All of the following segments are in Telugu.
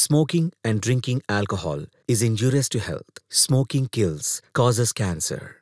Smoking and drinking alcohol is injurious to health. Smoking kills, causes cancer.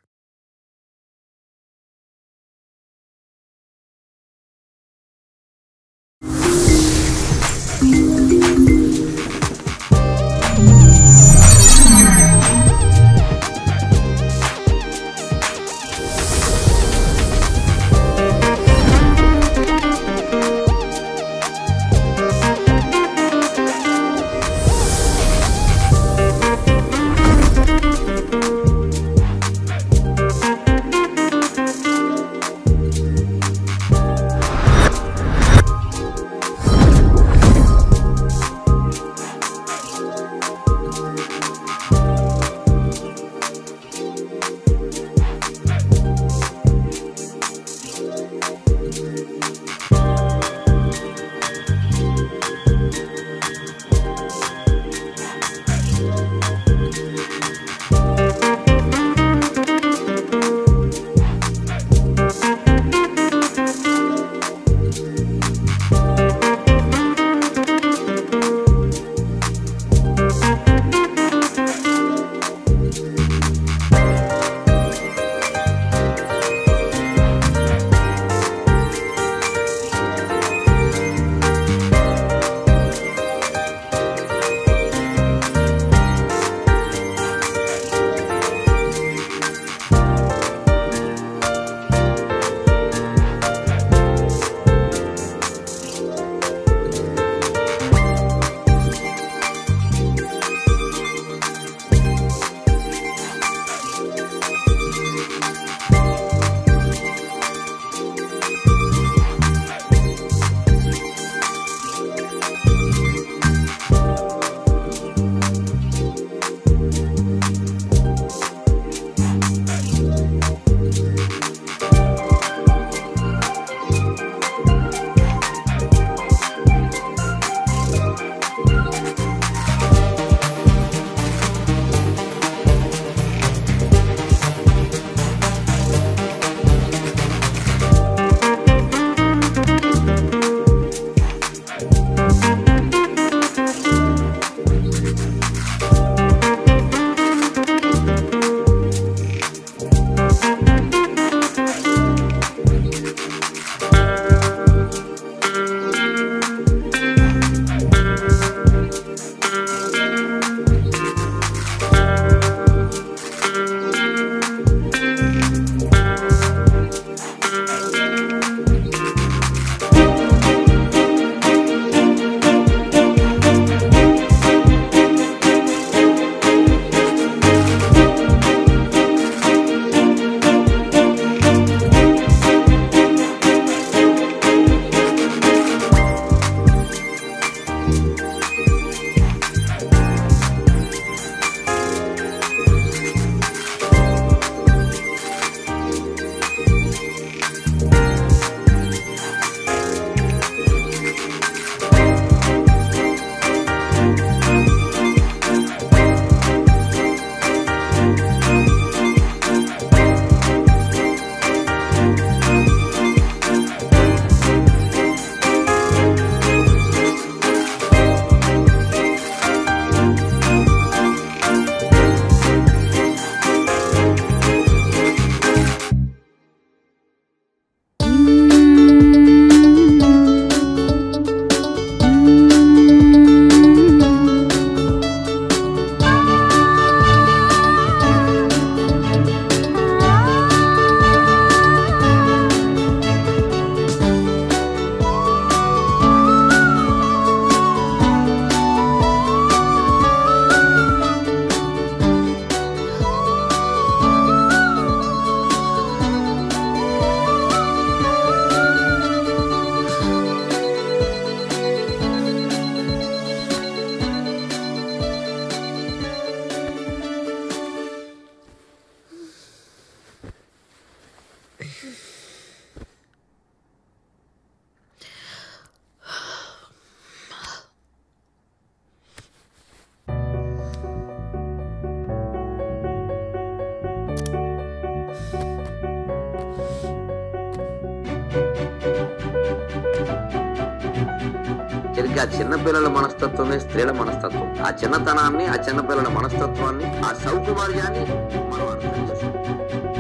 సరిగ్గా చిన్న పిల్లల మనస్తత్వమే స్త్రీల మనస్తత్వం ఆ చిన్నతనాన్ని ఆ చిన్న పిల్లల మనస్తత్వాన్ని ఆ సౌకుమార్యాన్ని మనం అర్థం చేసుకోవాలి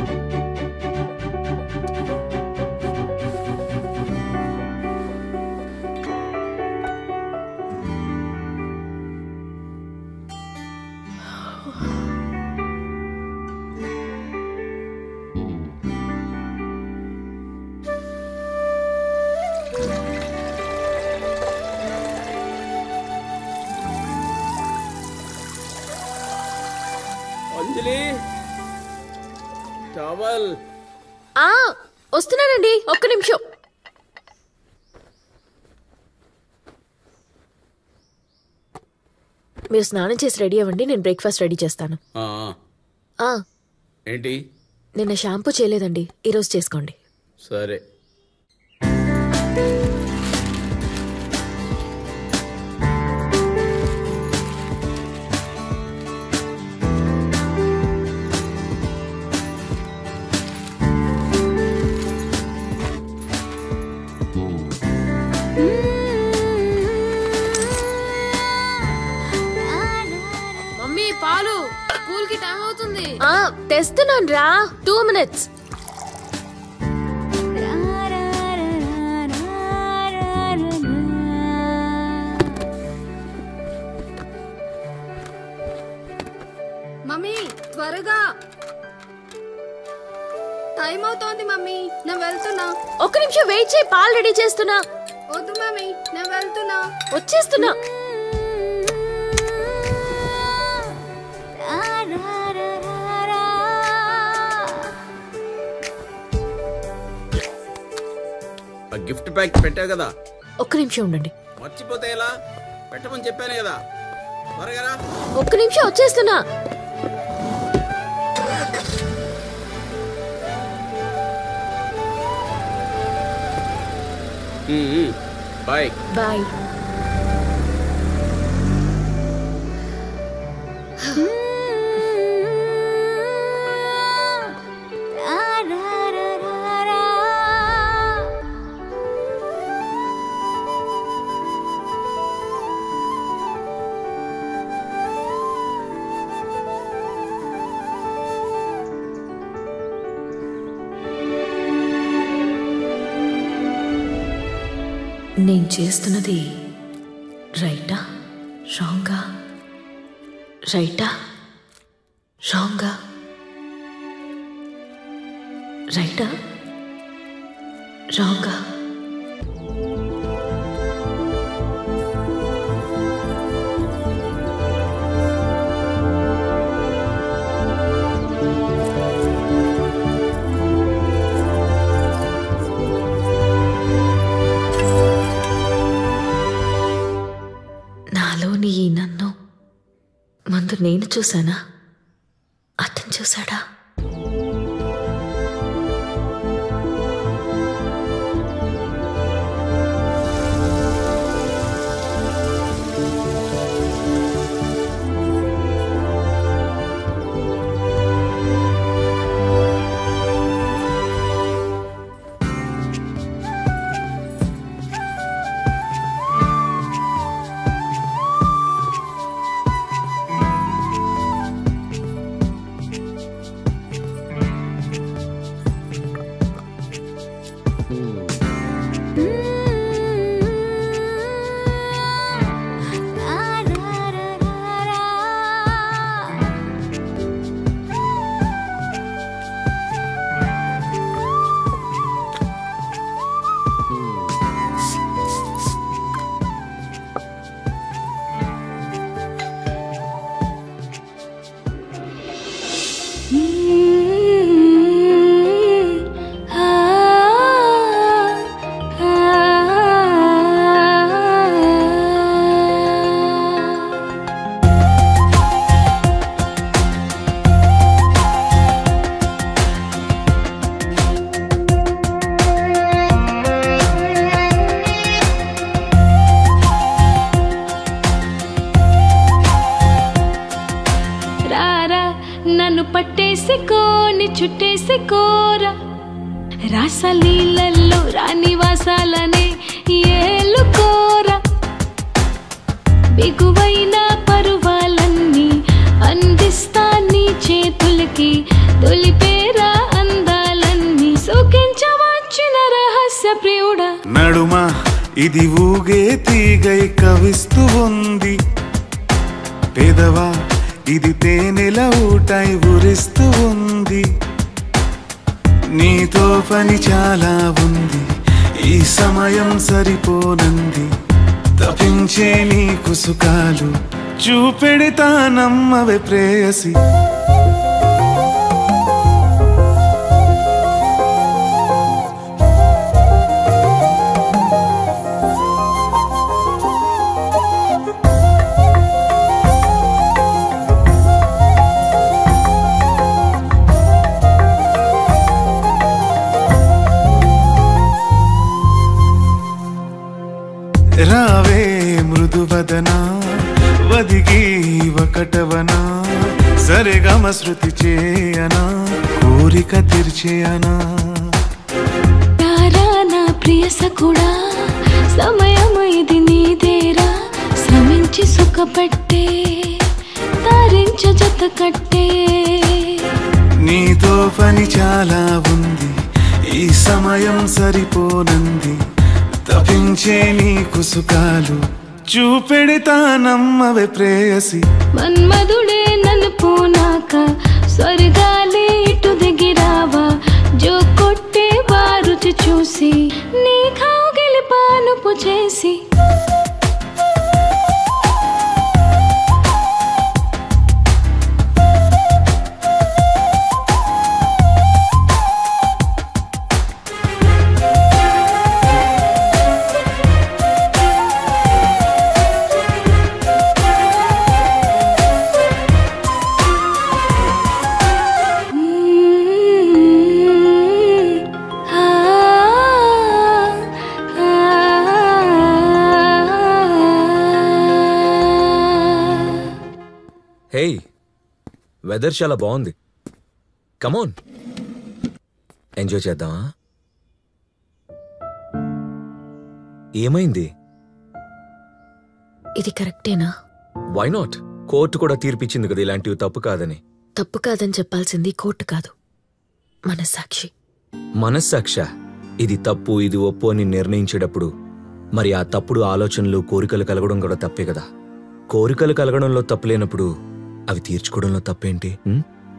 అంజలి టవల్ ఆ వస్తున్నానండి ఒక్క నిమిషం మీరు స్నానం చేసి రెడీ అవ్వండి నేను బ్రేక్ఫాస్ట్ రెడీ చేస్తాను ఆ, ఆ ఏంటి నిన్న షాంపూ చేయలేదండి ఈరోజు చేసుకోండి సరే మమ్మీ పాలు స్కూల్ కి టైం అవుతుంది ఆ తెస్తున్నాను రా టూ మినిట్స్ మమ్మీ త్వరగా టైం అవుతోంది మమ్మీ నేను వెళ్తున్నా ఒక్క నిమిషం వెయిట్ చేయి పాలు రెడీ చేస్తున్నా వద్దు మమ్మీ నేను వెళ్తున్నా వచ్చేస్తున్నా ఆ గిఫ్ట్ ప్యాక్ పెట్టావు కదా ఒక్క నిమిషం ఉండండి మర్చిపోతే ఎలా పెట్టమని చెప్పాను కదా త్వరగా రా. ఒక్క నిమిషం వచ్చేస్తున్నా ఉమ్, ఉమ్. బాయ్ బాయ్ నేను చేస్తున్నది రైటా రాంగా రైటా రాంగా రైటా రాంగా నాలోని ఈ నన్ను ముందు నేను చూశానా అతను చూశాడా రారా నన్ను పట్టేసుకోని చుట్టేసుకోరా రాసలీలల్లో రాణివాసాలనే ఏలుకోరా ప్రియుడా నడుమ ఇది ఊగే తీగై కవిస్తూ ఉంది పెదవా ఇది తేనెల ఊటై ఊరిస్తూ ఉంది నీతో పని చాలా ఉంది ఈ సమయం సరిపోనంది తపించే నీ కుసుకాలు చూపెడితా నమ్మవే ప్రేయసి రావే మృదువదనా వదిగి ఒకటవనా సరిగమ శృతి చేయనా కోరిక తీర్చేయనా రారా నా ప్రియ సకుడా సమయం ఇది నీదేరా శ్రమించి సుఖపట్టే తారించ జత కట్టే నీతో పని చాలా ఉంది ఈ సమయం సరిపోనంది తపించే నీ కుసుకాలు చూపెడితా నమ్మవే ప్రేయసి మన్మధుడే నన్ను పూనాక స్వర్గాలే ఇటు దిగిరావా జో కొట్టే వారుచి చూసి నీ కాగిలి పానుపు చేసి ఆ హేయ్ వెదర్ చాలా బాగుంది కమోన్ ఎంజాయ్ చేద్దామా ఏమైంది ఇది కరెక్టేనా వై నాట్ కోర్టు కూడా తీర్పిచ్చింది కదా ఇలాంటివి తప్పు కాదని తప్పు కాదని చెప్పాల్సింది కోర్టు కాదు మనస్సాక్షి మనస్సాక్ష ఇది తప్పు ఇది ఒప్పు అని నిర్ణయించేటప్పుడు మరి ఆ తప్పుడు ఆలోచనలు కోరికలు కలగడం కూడా తప్పే కదా కోరికలు కలగడంలో తప్పు లేనప్పుడు అవి తీర్చుకోవడంలో తప్పేంటి ఉం?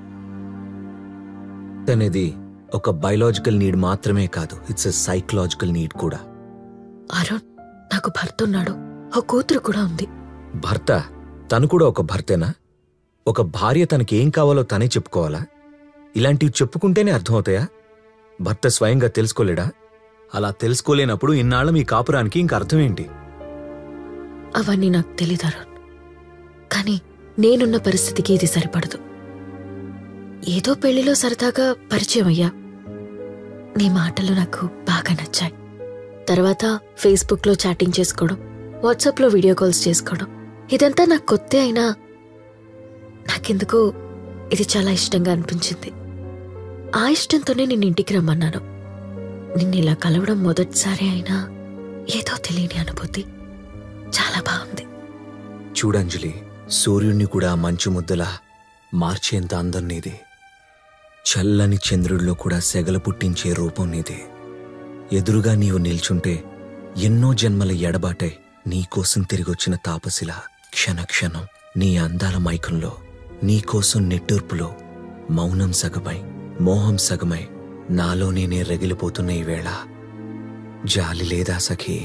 అనేది ఒక బయలాజికల్ నీడ్ మాత్రమే కాదు ఇట్స్ ఎ సైకలాజికల్ నీడ్ కూడా అరుణ్ నాకు భర్త ఉన్నాడు ఓ కూతురు కూడా ఉంది భర్త తను కూడా ఒక భర్తేనా ఒక భార్య తనకేం కావాలో తనే చెప్పుకోవాలా ఇలాంటివి చెప్పుకుంటేనే అర్థమవుతాయా భర్త స్వయంగా తెలుసుకోలేడా అలా తెలుసుకోలేనప్పుడు ఇన్నాళ్ళ మీ కాపురానికి ఇంక అర్థమేంటి అవన్నీ నాకు తెలీదు అరుణ్ కానీ నేనున్న పరిస్థితికి ఇది సరిపడదు ఏదో పెళ్లిలో సరదాగా పరిచయం అయ్యా నీ మాటలు నాకు బాగా నచ్చాయి తర్వాత ఫేస్బుక్లో చాటింగ్ చేసుకోవడం వాట్సాప్లో వీడియో కాల్స్ చేసుకోవడం ఇదంతా నాకు కొత్త అయినా నాకెందుకో ఇది చాలా ఇష్టంగా అనిపించింది ఆ ఇష్టంతోనే నిన్ను ఇంటికి రమ్మన్నాను నిన్ను ఇలా కలవడం మొదటిసారి అయినా ఏదో తెలియని అనుభూతి చాలా బాగుంది చూడంజలి సూర్యుణ్ణి కూడా మంచు ముద్దలా మార్చేంత అందం నీది చల్లని చంద్రుడిలో కూడా సెగలు పుట్టించే రూపం నీదే ఎదురుగా నీవు నిల్చుంటే ఎన్నో జన్మల ఎడబాటై నీకోసం తిరిగొచ్చిన తాపసిలా క్షణక్షణం నీ అందాల మైకంలో నీకోసం నిట్టూర్పులో మౌనం సగమై మోహం సగమై నాలో నేనే రగిలిపోతున్న ఈ వేళ జాలి లేదా సఖీ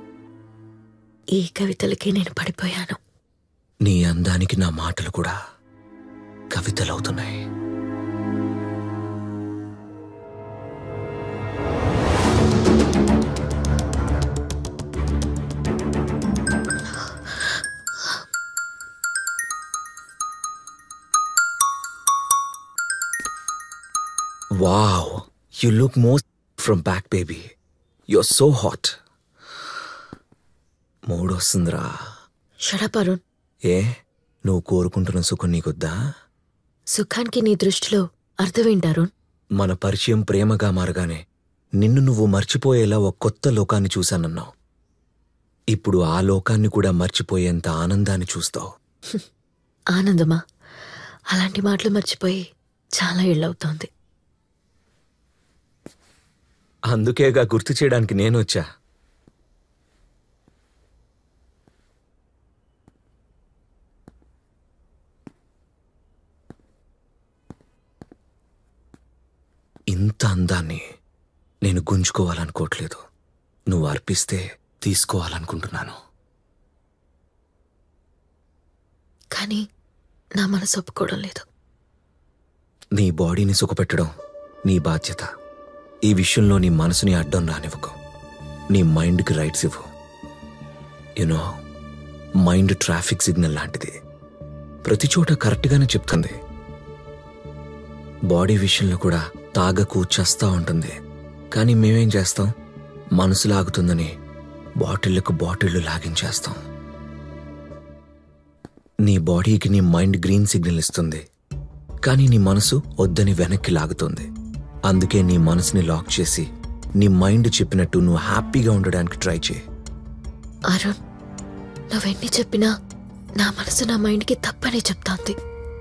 ఈ కవితలకి నేను పడిపోయాను నీ అందానికి నా మాటలు కూడా కవితలవుతున్నాయి wow you look most from back baby you so hot మూడొస్తుందిరా షడప్ అరుణ్ ఏ నువ్వు కోరుకుంటున్న సుఖం నీకొద్దా సుఖానికి నీ దృష్టిలో అర్థమేంటి అరుణ్ మన పరిచయం ప్రేమగా మారగానే నిన్ను నువ్వు మర్చిపోయేలా ఒక కొత్త లోకాన్ని చూశానన్నావు ఇప్పుడు ఆ లోకాన్ని కూడా మర్చిపోయేంత ఆనందాన్ని చూస్తావు ఆనందమా అలాంటి మాటలు మర్చిపోయి చాలా ఏళ్ళవుతోంది అందుకేగా గుర్తు చేయడానికి నేను వచ్చా ఇంత అందాన్ని నేను గుంజుకోవాలనుకోవట్లేదు నువ్వు అర్పిస్తే తీసుకోవాలనుకుంటున్నాను కానీ నా మనసు ఒప్పుకోవడం లేదు నీ బాడీని సుఖపెట్టడం నీ బాధ్యత ఈ విషయంలో నీ మనసుని అడ్డం రానివ్వకు నీ మైండ్కి రైట్స్ ఇవ్వు యునో మైండ్ ట్రాఫిక్ సిగ్నల్ లాంటిది ప్రతి చోట కరెక్ట్గానే చెప్తుంది బాడీ విషయంలో కూడా తాగకు చస్తా ఉంటుంది కానీ మేమేం చేస్తాం మనసు లాగుతుందని బాటిళ్లకు బాటిళ్లు లాగించేస్తాం నీ బాడీకి నీ మైండ్ గ్రీన్ సిగ్నల్ ఇస్తుంది కానీ నీ మనసు వద్దని వెనక్కి లాగుతుంది అందుకే నీ మనసుని లాక్ చేసి నీ మైండ్ చెప్పినట్టు నువ్వు హ్యాపీగా ఉండడానికి ట్రై చేయి అరుణ్ నువ్వెన్ని చెప్పినా నా మనసు నా మైండ్కి తప్పనే చెప్తాంది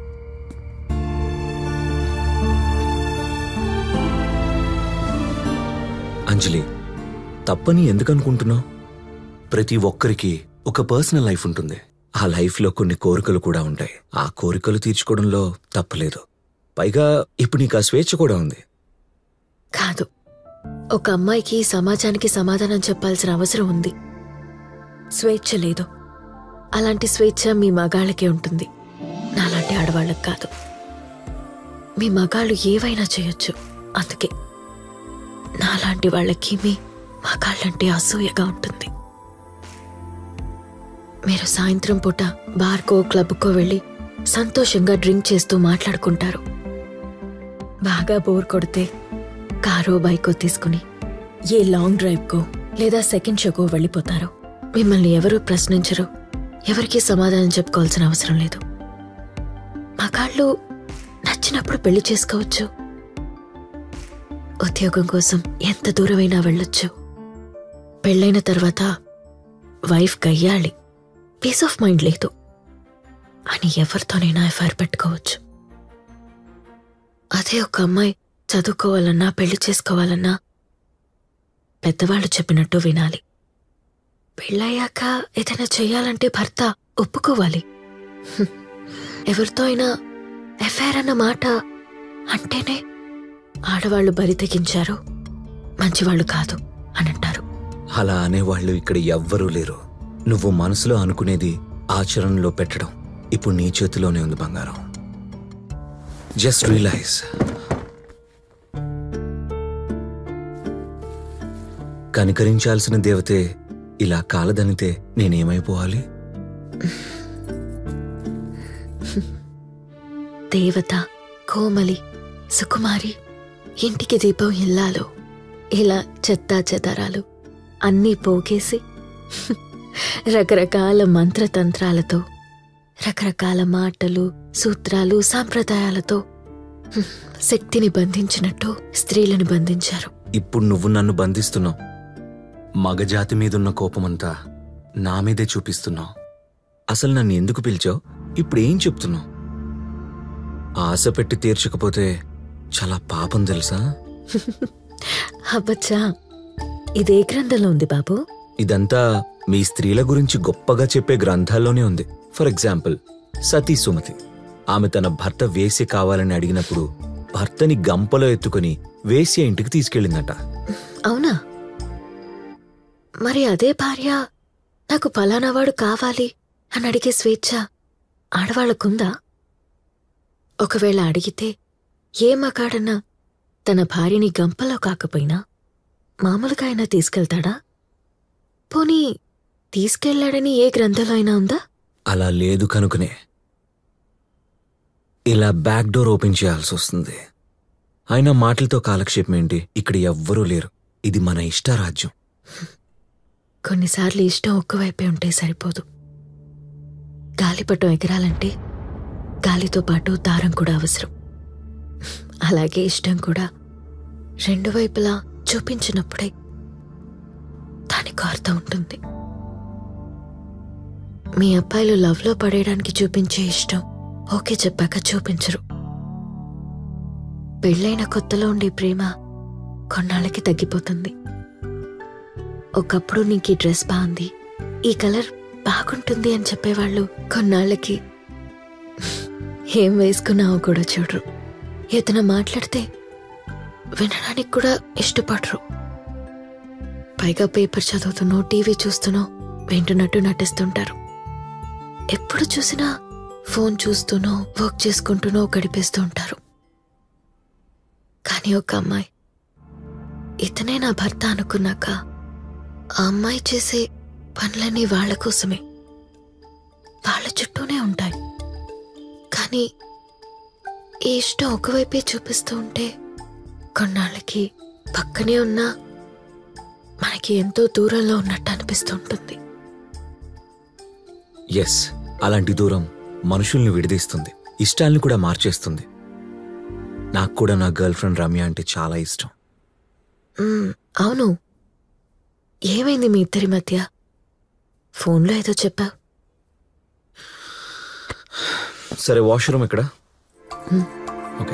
అంజలి తప్పని ఎందుకు అనుకుంటున్నావు ప్రతి ఒక్కరికి ఒక పర్సనల్ లైఫ్ ఉంటుంది ఆ లైఫ్లో కొన్ని కోరికలు కూడా ఉంటాయి ఆ కోరికలు తీర్చుకోవడంలో తప్పలేదు పైగా ఇప్పుడు నీకు ఆ స్వేచ్ఛ కూడా ఉంది కాదు ఒక అమ్మాయికి సమాజానికి సమాధానం చెప్పాల్సిన అవసరం ఉంది స్వేచ్ఛ లేదు అలాంటి స్వేచ్ఛ మీ మగాళ్ళకే ఉంటుంది నాలాంటి ఆడవాళ్ళకి కాదు మీ మగాళ్ళు ఏవైనా చేయొచ్చు అందుకే నాలాంటి వాళ్ళకి మీ మగాళ్ళంటే అసూయగా ఉంటుంది మీరు సాయంత్రం పూట బార్కో క్లబ్కో వెళ్ళి సంతోషంగా డ్రింక్ చేస్తూ మాట్లాడుకుంటారు బాగా బోర్ కొడితే కారో బైకో తీసుకుని ఏ లాంగ్ డ్రైవ్కో లేదా సెకండ్ షోకో వెళ్ళిపోతారు మిమ్మల్ని ఎవరూ ప్రశ్నించరు ఎవరికీ సమాధానం చెప్పుకోవాల్సిన అవసరం లేదు మగాళ్ళు నచ్చినప్పుడు పెళ్లి చేసుకోవచ్చు ఉద్యోగం కోసం ఎంత దూరమైనా వెళ్ళొచ్చు పెళ్ళైన తర్వాత వైఫ్ గయ్యాలి పీస్ ఆఫ్ మైండ్ లేదు అని ఎవరితోనైనా ఎఫ్ఐఆర్ పెట్టుకోవచ్చు అదే ఒక అమ్మాయి చదువుకోవాలన్నా పెళ్లి చేసుకోవాలన్నా పెద్దవాళ్ళు చెప్పినట్టు వినాలి పెళ్ళయ్యాక ఏదైనా చెయ్యాలంటే భర్త ఒప్పుకోవాలి హ్మ్. ఎవరితో అయినా ఎఫ్ఐఆర్ అన్న మాట అంటేనే ఆడవాళ్ళు బరి తెగించారు మంచివాళ్ళు కాదు అని అంటారు అలా అనేవాళ్ళు ఇక్కడ ఎవ్వరూ లేరు నువ్వు మనసులో అనుకునేది ఆచరణలో పెట్టడం ఇప్పుడు నీ చేతిలోనే ఉంది బంగారం జస్ట్ రియలైజ్ కనికరించాల్సిన దేవతే ఇలా కాలదనితే నేనేమైపోవాలి దేవత కోమలి సుకుమారి ఇంటికి దీపం ఇల్లాలు ఇలా చెత్తా చెదరాలు అన్నీ పోగేసి రకరకాల మంత్రతంత్రాలతో రకరకాల మాటలు సూత్రాలు సాంప్రదాయాలతో హ్మ్, శక్తిని బంధించినట్టు స్త్రీలను బంధించారు ఇప్పుడు నువ్వు నన్ను బంధిస్తున్నావు మగజాతి మీదున్న కోపమంతా నా మీదే చూపిస్తున్నావు అసలు నన్ను ఎందుకు పిలిచావు ఇప్పుడు ఏం చెప్తున్నావు ఆశ పెట్టి తీర్చకపోతే చాలా పాపం తెలుసా అబ్బచ్చా ఇదే గ్రంథంలో ఉంది బాబు ఇదంతా మీ స్త్రీల గురించి గొప్పగా చెప్పే గ్రంథాల్లోనే ఉంది ఫర్ ఎగ్జాంపుల్ సతీ సుమతి ఆమె తన భర్త వేసి కావాలని అడిగినప్పుడు భర్తని గంపలో ఎత్తుకుని వేసి ఇంటికి తీసుకెళ్ళిందట అవునా మరి అదే భార్య నాకు ఫలానావాడు కావాలి అని అడిగే స్వేచ్ఛ ఆడవాళ్లకుందా ఒకవేళ అడిగితే ఏ మగాడన్నా తన భార్యని గంపలో కాకపోయినా మామూలుగా అయినా తీసుకెళ్తాడా పోనీ తీసుకెళ్లాడని ఏ గ్రంథంలో అయినా ఉందా అలా లేదు కనుకనే ఇలా బ్యాక్ డోర్ ఓపెన్ చేయాల్సి వస్తుంది అయినా మాటలతో కాలక్షేపం ఏంటి ఇక్కడ ఎవ్వరూ లేరు ఇది మన ఇష్టారాజ్యం కొన్నిసార్లు ఇష్టం ఒక్కవైపే ఉంటే సరిపోదు గాలిపటం ఎగరాలంటే గాలితో పాటు దారం కూడా అవసరం అలాగే ఇష్టం కూడా రెండు వైపులా చూపించినప్పుడే దానికి అర్థం ఉంటుంది మీ అబ్బాయిలు లవ్లో పడేయడానికి చూపించే ఇష్టం ఓకే చెప్పాక చూపించరు పెళ్ళైన కొత్తలో ఉండే ప్రేమ కొన్నాళ్ళకి తగ్గిపోతుంది ఒకప్పుడు నీకు ఈ డ్రెస్ బాగుంది ఈ కలర్ బాగుంటుంది అని చెప్పేవాళ్ళు కొన్నాళ్ళకి ఏం వేసుకున్నావో కూడా చూడరు ఏదైనా మాట్లాడితే వినడానికి కూడా ఇష్టపడరు పైగా పేపర్ చదువుతున్నో టీవీ చూస్తున్నో వింటున్నట్టు నటిస్తుంటారు ఎప్పుడు చూసినా ఫోన్ చూస్తూనో వర్క్ చేసుకుంటూనో గడిపేస్తూ ఉంటారు కానీ ఒక అమ్మాయి ఇతనే నా భర్త అనుకున్నాక ఆ అమ్మాయి చేసే పనులన్నీ వాళ్ళ కోసమే వాళ్ళ చుట్టూనే ఉంటాయి కానీ ఈ ఇష్టం ఒకవైపే చూపిస్తూ ఉంటే కొన్నాళ్ళకి పక్కనే ఉన్నా మనకి ఎంతో దూరంలో ఉన్నట్టు అనిపిస్తూ ఉంటుంది ఎస్ అలాంటి దూరం మనుషుల్ని విడదీస్తుంది ఇష్టాల్ని కూడా మార్చేస్తుంది నాకు కూడా నా గర్ల్ ఫ్రెండ్ రమ్య అంటే చాలా ఇష్టం మ్మ్, అవును ఏమైంది మీ ఇద్దరి మధ్య ఫోన్లో ఏదో చెప్పా సరే వాష్రూమ్ ఇక్కడ ఓకే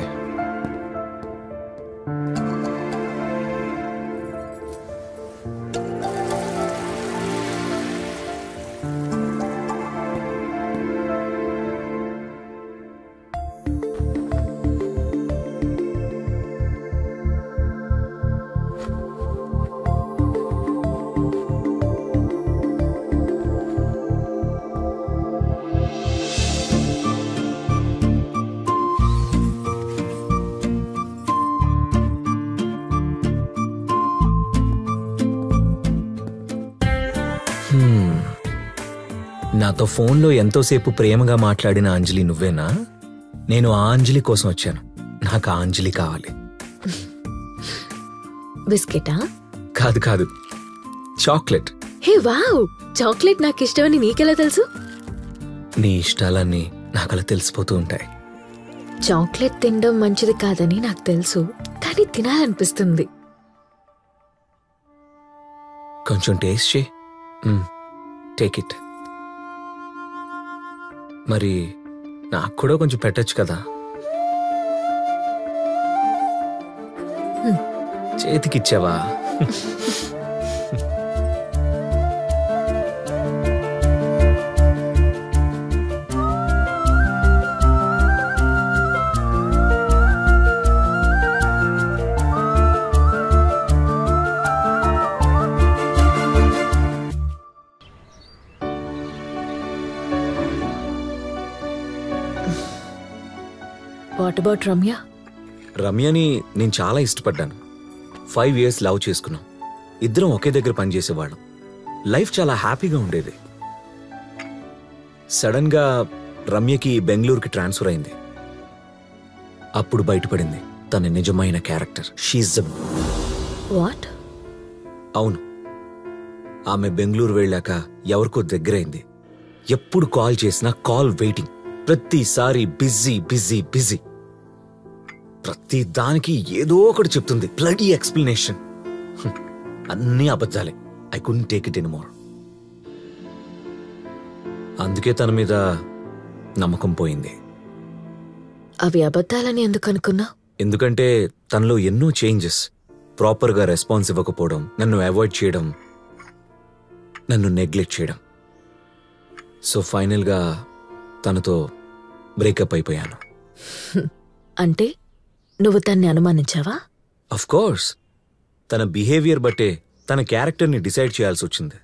హ్మ్. నాతో ఫోన్లో ఎంతోసేపు ప్రేమగా మాట్లాడిన అంజలి నువ్వేనా నేను ఆ అంజలి కోసం వచ్చాను నాకు ఆ అంజలి కావాలి బిస్కెటా కాదు కాదు చాక్లెట్ హే వావ్ చాక్లెట్ నాకు ఇష్టమని నీకెలా తెలుసు నీ ఇష్టాలన్నీ నాకు అలా తెలిసిపోతూ ఉంటాయి చాక్లెట్ తినడం మంచిది కాదని నాకు తెలుసు కానీ తినాలనిపిస్తుంది కొంచెం టేస్ట్ చే టేక్ ఇట్ మరి నాకు కూడా కొంచెం పెట్టచ్చు కదా చేతికిచ్చావా వాట్ అబౌట్ రమ్య రమ్యని నేను చాలా ఇష్టపడ్డాను ఫైవ్ ఇయర్స్ లవ్ చేసుకున్నాం ఇద్దరం ఒకే దగ్గర పనిచేసేవాళ్ళం లైఫ్ చాలా హ్యాపీగా ఉండేది సడన్ గా రమ్యకి బెంగళూరుకి ట్రాన్స్ఫర్ అయింది అప్పుడు బయటపడింది తన నిజమైన క్యారెక్టర్ షీజ్ వాట్ అవును ఆమె బెంగళూరు వెళ్ళాక ఎవరికో దగ్గరైంది ఎప్పుడు కాల్ చేసినా కాల్ వెయిటింగ్ ప్రతిసారి బిజీ బిజీ బిజీ ప్రతి దానికి ఏదో ఒకటి చెప్తుంది బ్లడీ ఎక్స్ప్లెనేషన్ అన్నీ అబద్ధాలే I could take it anymore అందుకే తన మీద నమ్మకం పోయింది అవి అబద్ధాలని ఎందుకు అనుకున్నా ఎందుకంటే తనలో ఎన్నో చేంజెస్ ప్రాపర్గా రెస్పాన్స్ ఇవ్వకపోవడం నన్ను అవాయిడ్ చేయడం నన్ను నెగ్లెక్ట్ చేయడం సో ఫైనల్గా తనతో బ్రేకప్ అయిపోయాను అంటే నువ్వు తన్ని అనుమానించావా అఫ్ కోర్స్ తన బిహేవియర్ బట్టే తన క్యారెక్టర్ని డిసైడ్ చేయాల్సి వచ్చింది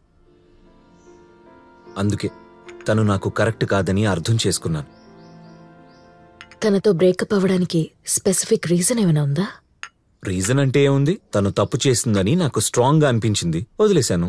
అందుకే తను నాకు కరెక్ట్ కాదని అర్థం చేసుకున్నాను తనతో బ్రేకప్ అవ్వడానికి స్పెసిఫిక్ రీజన్ ఏమైనా ఉందా రీజన్ అంటే ఏముంది తను తప్పు చేసిందని నాకు స్ట్రాంగ్గా అనిపించింది వదిలేశాను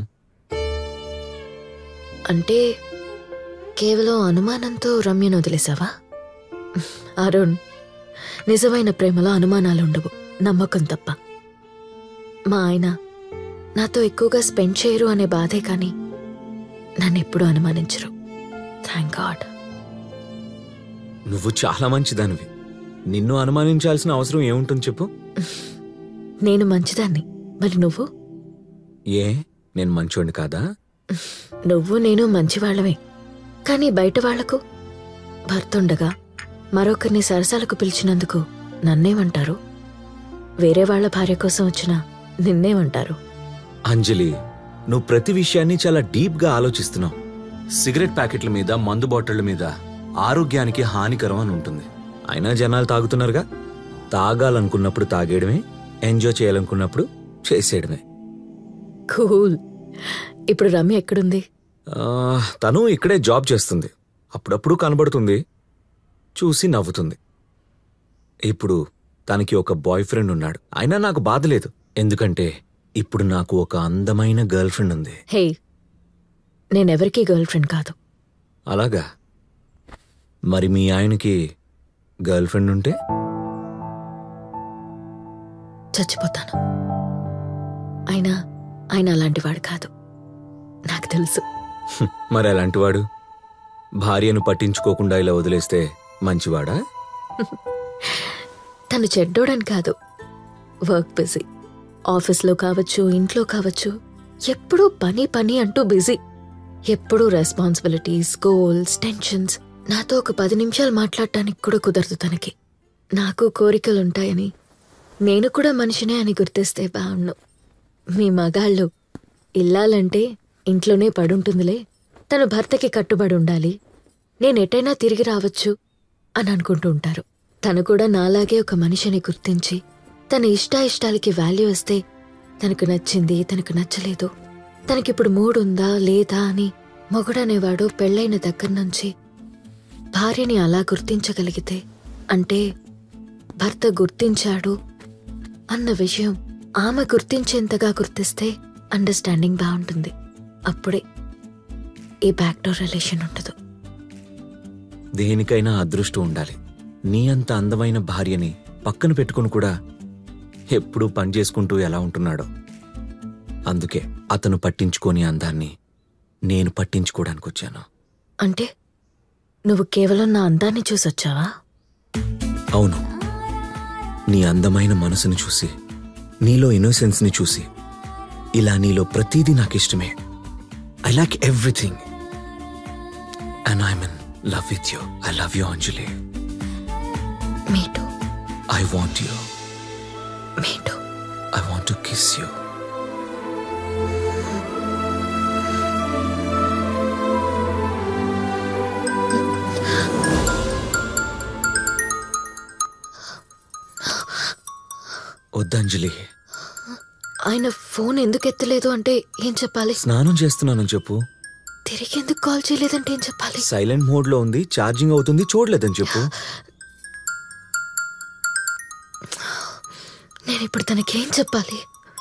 అంటే కేవలం అనుమానంతో రమ్యను వదిలేసావా అరుణ్ నిజమైన ప్రేమలో అనుమానాలు ఉండవు నమ్మకం తప్ప మా ఆయన నాతో ఎక్కువగా స్పెండ్ చేయరు అనే బాధే కానీ నన్ను ఎప్పుడూ అనుమానించరు థ్యాంక్ గాడ్ నువ్వు చాలా మంచిదానివి నిన్ను అనుమానించాల్సిన అవసరం ఏముంటుంది చెప్పు నేను మంచిదాన్ని మరి నువ్వు ఏ నేను మంచోండి కాదా నువ్వు నేను మంచివాళ్లమే కానీ బయట వాళ్లకు భర్తుండగా మరొకరిని సరసాలకు పిలిచినందుకు నన్నేమంటారు వేరే వాళ్ళ భార్య కోసం వచ్చిన నిన్నేమంటారు అంజలి నువ్వు ప్రతి విషయాన్ని చాలా డీప్గా ఆలోచిస్తున్నావు సిగరెట్ ప్యాకెట్ల మీద మందు బాటిళ్ల మీద ఆరోగ్యానికి హానికరం అని ఉంటుంది అయినా జనాలు తాగుతున్నారుగా తాగాలనుకున్నప్పుడు తాగేయడమే ఎంజాయ్ చేయాలనుకున్నప్పుడు చేసేయడమే కూల్ ఇప్పుడు రమ్య ఎక్కడుంది ఆ, తను ఇక్కడే జాబ్ చేస్తుంది అప్పుడప్పుడు కనబడుతుంది చూసి నవ్వుతుంది ఇప్పుడు తనకి ఒక బాయ్ ఫ్రెండ్ ఉన్నాడు అయినా నాకు బాధ లేదు ఎందుకంటే ఇప్పుడు నాకు ఒక అందమైన గర్ల్ ఫ్రెండ్ ఉంది హే నేనెవరికీ గర్ల్ ఫ్రెండ్ కాదు అలాగా మరి మీ ఆయనకి గర్ల్ ఫ్రెండ్ ఉంటే చచ్చిపోతాను అయినా ఆయన అలాంటివాడు కాదు నాకు తెలుసు హ్మ్, మరి అలాంటివాడు భార్యను పట్టించుకోకుండా ఇలా వదిలేస్తే మంచివాడా తను చెడ్డోడని కాదు వర్క్ బిజీ ఆఫీస్లో కావచ్చు ఇంట్లో కావచ్చు ఎప్పుడూ పని పని అంటూ బిజీ ఎప్పుడూ రెస్పాన్సిబిలిటీస్ గోల్స్ టెన్షన్స్ నాతో ఒక పది నిమిషాలు మాట్లాడటానికి కూడా కుదరదు తనకి నాకు కోరికలుంటాయని నేను కూడా మనిషినే అని గుర్తిస్తే బాగుండు మీ మగాళ్ళు ఇల్లాలంటే ఇంట్లోనే పడుంటుందిలే తన భర్తకి కట్టుబడి ఉండాలి నేను ఎటైనా తిరిగి రావచ్చు అని అనుకుంటూ ఉంటారు తను కూడా నాలాగే ఒక మనిషిని గుర్తించి తన ఇష్టాయిష్టాలకి వాల్యూ ఇస్తే తనకు నచ్చింది తనకు నచ్చలేదు తనకిప్పుడు మూడ్ ఉందా లేదా అని మొగుడనేవాడు పెళ్ళైన దగ్గర నుంచి భార్యని అలా గుర్తించగలిగితే అంటే భర్త గుర్తించాడు అన్న విషయం ఆమె గుర్తించేంతగా గుర్తిస్తే అండర్స్టాండింగ్ బాగుంటుంది అప్పుడే ఈ బ్యాక్డోర్ రిలేషన్ ఉండదు దేనికైనా అదృష్టం ఉండాలి నీ అంత అందమైన భార్యని పక్కన పెట్టుకుని కూడా ఎప్పుడూ పని చేసుకుంటూ ఎలా ఉంటున్నాడో అందుకే అతను పట్టించుకోని అందాన్ని నేను పట్టించుకోవడానికి వచ్చాను అంటే నువ్వు కేవలం నా అందాన్ని చూసొచ్చావా అవును నీ అందమైన మనసుని చూసి నీలో ఇన్నోసెన్స్ని చూసి ఇలా నీలో ప్రతిదీ నాకు ఇష్టమే I like everything and I mean love with you I love you Anjali me too I want you me too I want to kiss you వద్దంజలి ఆయన ఫోన్ ఎందుకు ఎత్తలేదు అంటే ఏం చెప్పాలి స్నానం చేస్తున్నానని చెప్పు తిరిగి ఎందుకు కాల్ చేయలేదంటే ఏం చెప్పాలి సైలెంట్ మోడ్ లో ఉంది ఛార్జింగ్ అవుతుంది చూడలేదని చెప్పు నేను ఇప్పుడు తనకేం చెప్పాలి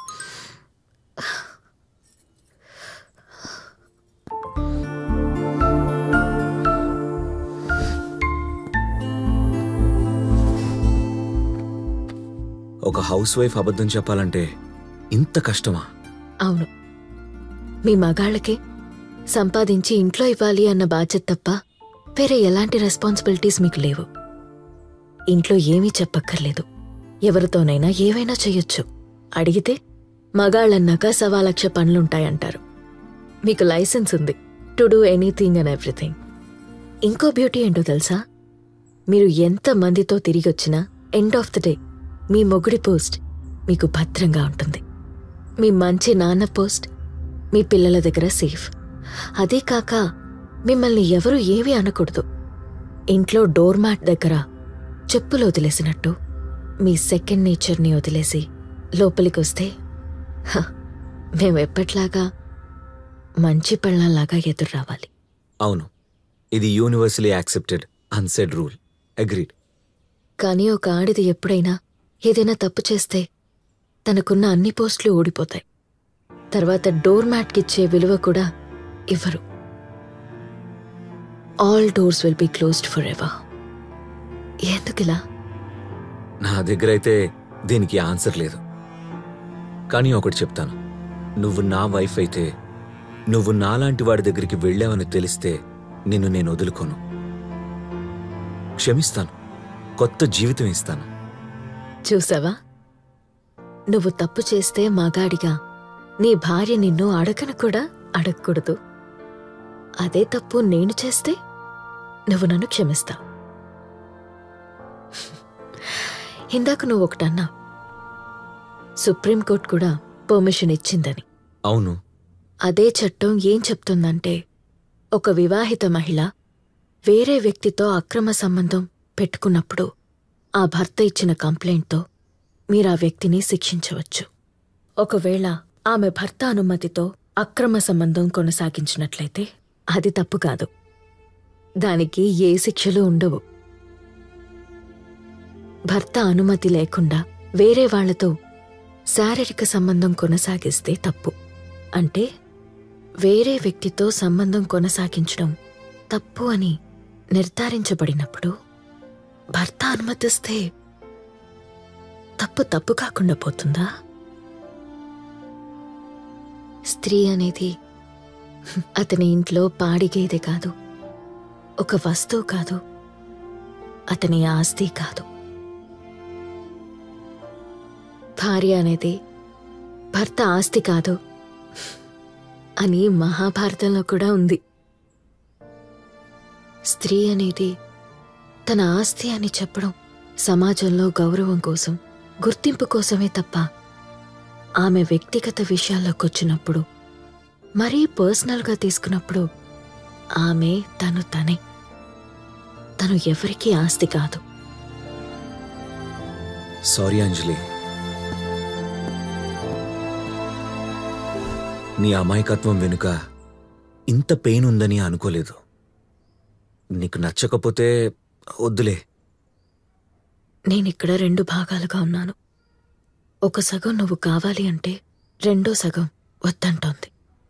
ఒక హౌస్ వైఫ్ అబద్ధం చెప్పాలంటే ఇంత కష్టమా అవును మీ మగాళ్ళకి సంపాదించి ఇంట్లో ఇవ్వాలి అన్న బాధ్యత తప్ప వేరే ఎలాంటి రెస్పాన్సిబిలిటీస్ మీకు లేవు ఇంట్లో ఏమీ చెప్పక్కర్లేదు ఎవరితోనైనా ఏవైనా చెయ్యొచ్చు అడిగితే మగాళ్ళన్నాక సవా లక్ష పనులుంటాయంటారు మీకు లైసెన్స్ ఉంది to do anything and everything ఇంకో బ్యూటీ ఏంటో తెలుసా మీరు ఎంత మందితో తిరిగొచ్చినా ఎండ్ ఆఫ్ ద డే మీ మొగుడి పోస్ట్ మీకు భద్రంగా ఉంటుంది మీ మంచి నాన్న పోస్ట్ మీ పిల్లల దగ్గర సేఫ్ అదే కాక మిమ్మల్ని ఎవరు ఏమీ అనకూడదు ఇంట్లో డోర్ మ్యాట్ దగ్గర చెప్పులు వదిలేసినట్టు మీ సెకండ్ నేచర్ని వదిలేసి లోపలికి వస్తే హ, మేము ఎప్పట్లాగా మంచి పెళ్ళంలాగా ఎదురు రావాలి అవును ఇది universally accepted unsaid rule agreed కానీ ఒక ఆడిది ఎప్పుడైనా ఏదైనా తప్పు చేస్తే తనకున్న అన్ని పోస్టులు ఊడిపోతాయి తర్వాత డోర్ మ్యాట్కిచ్చే విలువ కూడా ఇవ్వరు all doors will be closed for ever ఎందుకిలా నా దగ్గర అయితే దీనికి ఆన్సర్ లేదు కానీ ఒకటి చెప్తాను నువ్వు నా వైఫ్ అయితే నువ్వు నాలాంటి వాడి దగ్గరికి వెళ్ళావని తెలిస్తే నిన్ను నేను వదులుకోను క్షమిస్తాను కొత్త జీవితం ఇస్తాను చూసావా నువ్వు తప్పు చేస్తే మగాడిగా నీ భార్య నిన్ను అడగను కూడా అడగకూడదు అదే తప్పు నేను చేస్తే నువ్వు నన్ను క్షమిస్తా ఇందాక నువ్వు ఒకటన్నా సుప్రీంకోర్టు కూడా పర్మిషన్ ఇచ్చిందని అవును అదే చట్టం ఏం చెప్తుందంటే ఒక వివాహిత మహిళ వేరే వ్యక్తితో అక్రమ సంబంధం పెట్టుకున్నప్పుడు ఆ భర్త ఇచ్చిన కంప్లైంట్తో మీరు ఆ వ్యక్తిని శిక్షించవచ్చు ఒకవేళ ఆమె భర్త అనుమతితో అక్రమ సంబంధం కొనసాగించినట్లయితే అది తప్పు కాదు దానికి ఏ శిక్షలు ఉండవు భర్త అనుమతి లేకుండా వేరే వాళ్లతో శారీరక సంబంధం కొనసాగిస్తే తప్పు అంటే వేరే వ్యక్తితో సంబంధం కొనసాగించడం తప్పు అని నిర్ధారించబడినప్పుడు భర్త అనుమతిస్తే తప్పు తప్పు కాకుండా పోతుందా స్త్రీ అనేది అతని ఇంట్లో పాడిగేది కాదు ఒక వస్తువు కాదు అతని ఆస్తి కాదు భార్య అనేది భర్త ఆస్తి కాదు అని మహాభారతంలో కూడా ఉంది స్త్రీ అనేది తన ఆస్తి అని చెప్పడం సమాజంలో గౌరవం కోసం గుర్తింపు కోసమే తప్ప ఆమె వ్యక్తిగత విషయాల్లోకి వచ్చినప్పుడు మరీ పర్సనల్గా తీసుకున్నప్పుడు ఆమె తను తనే తను ఎవరికీ ఆస్తి కాదు సారీ అంజలి నీ అమాయకత్వం వెనుక ఇంత పెయిన్ ఉందని అనుకోలేదు నీకు నచ్చకపోతే వద్దులే నేనిక్కడ రెండు భాగాలుగా ఉన్నాను ఒక సగం నువ్వు కావాలి అంటే రెండో సగం వద్దంటోంది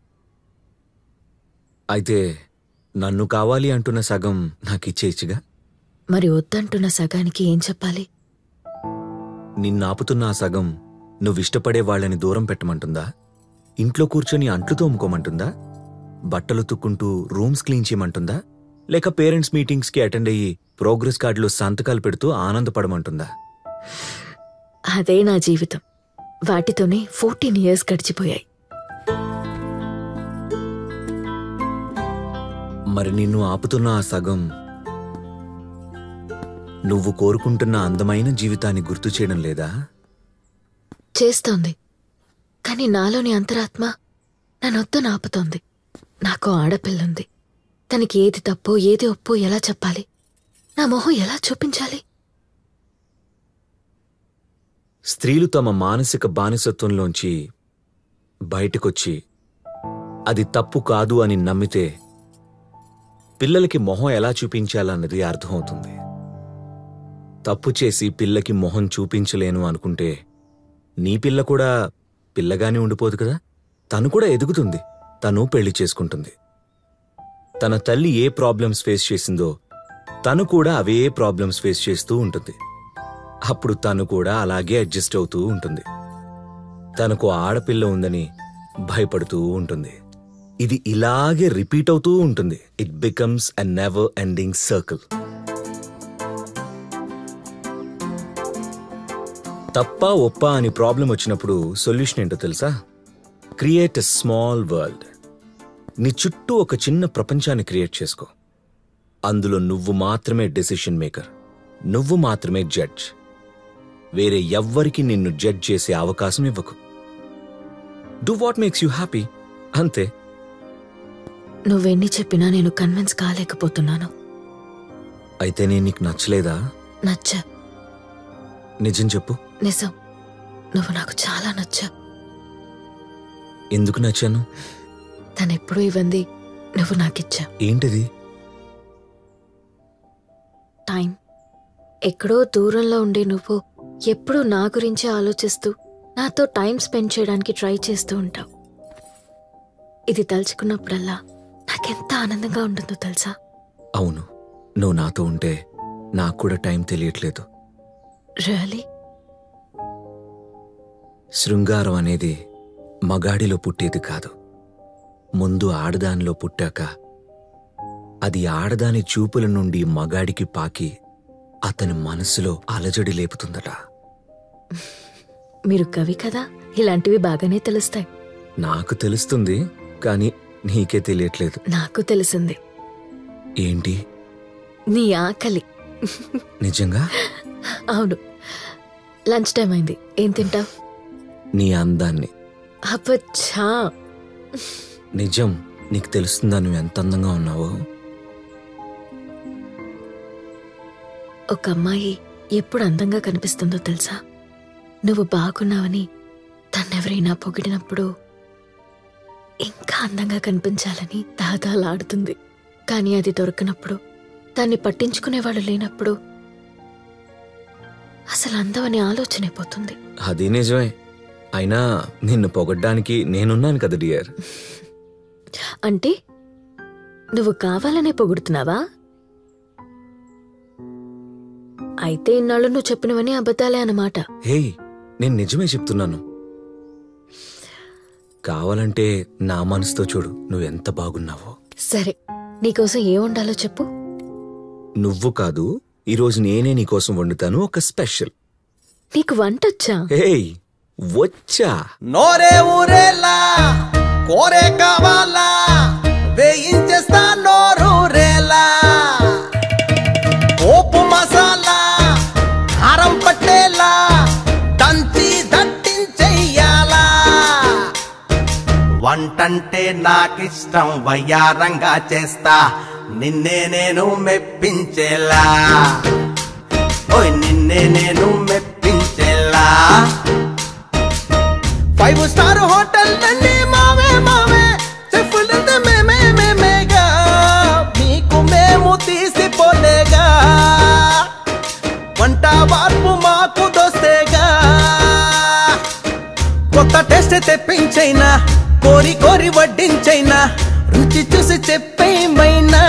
అయితే నన్ను కావాలి అంటున్న సగం నాకు ఇచ్చేయచ్చుగా మరి వద్దంటున్న సగానికి ఏం చెప్పాలి నిన్నాపుతున్న ఆ సగం నువ్విష్టపడే వాళ్ళని దూరం పెట్టమంటుందా ఇంట్లో కూర్చొని అంట్లు తోముకోమంటుందా బట్టలు తుక్కుంటూ రూమ్స్ క్లీన్ చేయమంటుందా లేక పేరెంట్స్ మీటింగ్స్కి అటెండ్ అయ్యి ప్రోగ్రెస్ కార్డులో సంతకాలు పెడుతూ ఆనందపడమంటుందా అదే నా జీవితం వాటితోనే ఫోర్టీన్ ఇయర్స్ గడిచిపోయాయి మరి నిన్ను ఆపుతున్న ఆ సగం నువ్వు కోరుకుంటున్న అందమైన జీవితాన్ని గుర్తు చేయడం లేదా చేస్తోంది కానీ నాలోని అంతరాత్మ నన్నొద్దు నాపుతోంది నాకు ఆడపిల్లుంది తనకి ఏది తప్పో ఏది ఒప్పో ఎలా చెప్పాలి నా మొహం ఎలా చూపించాలి స్త్రీలు తమ మానసిక బానిసత్వంలోంచి బయటకొచ్చి అది తప్పు కాదు అని నమ్మితే పిల్లలకి మొహం ఎలా చూపించాలన్నది అర్థమవుతుంది తప్పు చేసి పిల్లకి మొహం చూపించలేను అనుకుంటే నీ పిల్ల కూడా పిల్లగానే ఉండిపోదు కదా తను కూడా ఎదుగుతుంది తను పెళ్లి చేసుకుంటుంది తన తల్లి ఏ ప్రాబ్లమ్స్ ఫేస్ చేసిందో తను కూడా అవే ప్రాబ్లమ్స్ ఫేస్ చేస్తూ ఉంటుంది అప్పుడు తను కూడా అలాగే అడ్జస్ట్ అవుతూ ఉంటుంది తనకు ఆడపిల్ల ఉందని భయపడుతూ ఉంటుంది ఇది ఇలాగే రిపీట్ అవుతూ ఉంటుంది it becomes a never ending circle తప్ప ఒప్ప అని ప్రాబ్లం వచ్చినప్పుడు సొల్యూషన్ ఏంటో తెలుసా క్రియేట్ ఎ స్మాల్ వరల్డ్ నీ చుట్టూ ఒక చిన్న ప్రపంచాన్ని క్రియేట్ చేసుకో అందులో నువ్వు మాత్రమే డెసిషన్ మేకర్ నువ్వు మాత్రమే జడ్జ్ వేరే ఎవ్వరికి నిన్ను జడ్జ్ చేసే అవకాశం ఇవ్వకు do what makes you happy అంతే నువ్వెన్ని చెప్పినా నేను కన్విన్స్ కాలేకపోతున్నాను అయితే నేను నీకు నచ్చలేదా నచ్చ నిజం చెప్పు నిజం నువ్వు నాకు చాలా నచ్చా ఎందుకు నచ్చాను తనెప్పుడూ ఇవ్వంది నువ్వు నాకిచ్చా ఏంటిది టైం ఎక్కడో దూరంలో ఉండే నువ్వు ఎప్పుడూ నా గురించి ఆలోచిస్తూ నాతో టైం స్పెండ్ చేయడానికి ట్రై చేస్తూ ఉంటావు ఇది తలుచుకున్నప్పుడల్లా నాకెంత ఆనందంగా ఉంటుందో తెలుసా అవును నువ్వు నాతో ఉంటే నాకు కూడా టైం తెలియట్లేదు రియలీ శృంగారం అనేది మగాడిలో పుట్టేది కాదు ముందు ఆడదానిలో పుట్టాక అది ఆడదాని చూపుల నుండి మగాడికి పాకి అతని మనసులో అలజడి లేపుతుందట మీరు కవి కదా ఇలాంటివి బాగానే తెలుస్తాయి నాకు తెలుస్తుంది కానీ నీకే తెలియట్లేదు నాకు తెలిసింది ఏంటి నీ ఆకలి నిజంగా అవును లంచ్ టైం అయింది ఏం తింటావు నీ అందాన్ని అబ్బచ్చా నిజం నీకు తెలుస్తుందా నువ్వు ఎంత అందంగా ఉన్నావో ఒక అమ్మాయి ఎప్పుడు అందంగా కనిపిస్తుందో తెలుసా నువ్వు బాగున్నావని తన్నెవరైనా పొగిడినప్పుడు ఇంకా అందంగా కనిపించాలని దాదాలాడుతుంది కానీ అది దొరకనప్పుడు దాన్ని పట్టించుకునేవాళ్ళు లేనప్పుడు అసలు అందమని ఆలోచనే పోతుంది అది నిజమే అయినా నిన్ను పొగడ్డానికి నేనున్నాను కదా డియర్ అంటే నువ్వు కావాలనే పొగుడుతున్నావా అయితే ఇన్నాళ్ళు నువ్వు చెప్పినవని అబద్ధాలే అన్నమాట హేయ్ నేను నిజమే చెప్తున్నాను కావాలంటే నా మనసుతో చూడు నువ్వెంత బాగున్నావో సరే నీకోసం ఏ ఉండాలో చెప్పు నువ్వు కాదు ఈరోజు నేనే నీకోసం వండుతాను ఒక స్పెషల్ నీకు వంటొచ్చా హేయ్ వచ్చా నోరే ఊరేలా కోరే కావాలా వేయించేస్తా నోరూరేలా పోపు మసాలా కారం పట్టేలా దంచి దట్టించెయ్యాలా వంటంటే నాకిష్టం వయ్యారంగా చేస్తా నిన్నే నేను మెప్పించేలా ఓయ్ నిన్నే నేను మెప్పించేలా ఫైవ్ స్టార్ హోటల్ నండి మావే మావే చెప్పులంతా మేమే మేమేగా మీకు మేము తీసిపోలేగా వంట వార్పు మాకు దోస్తేగా కొత్త టెస్ట్ తెప్పించైనా కోరి కోరి వడ్డించైనా రుచి చూసి చెప్పేమైనా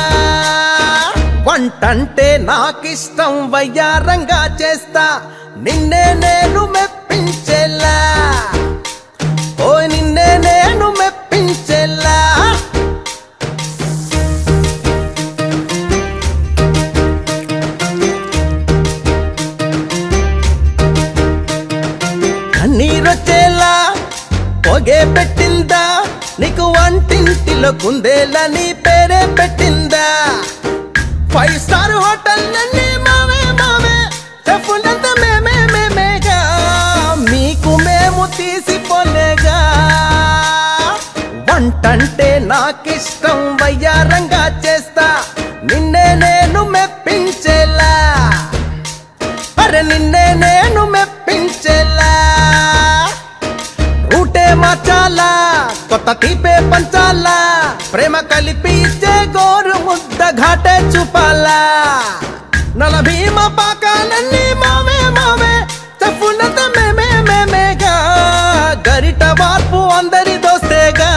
వంటంటే నాకిష్టం వయ్యారంగా చేస్తా నిన్నే నేను మెప్పించేలా ఓ నిన్నే నేను మెప్పించేలా కన్నీరొచ్చేలా పొగే పెట్టిందా నీకు వంటింటిలో కుందేలా నీ పేరే పెట్టిందా ఫైవ్ స్టార్ హోటల్ అన్ని మావే మావే చెప్పులంతా మేమే మేమేగా మీకు మేము తీసిపోలేగా వంటంటే నాకిష్టం వయ్యారంగా చేస్తా నిన్నే నేను మెప్పించేలా అరే నిన్నే నేను మెప్పించేలా రూటే మార్చాలా కొత్త తీపే పంచాలా ప్రేమ కలిపి ఇచ్చే గోరు ముద్ద ఘాటే చూపాలా నల భీమ పాకాలన్నీ మావే మావే చెప్పునంత మేమే మేమేగా గరిట వార్పు అందరి దోస్తేగా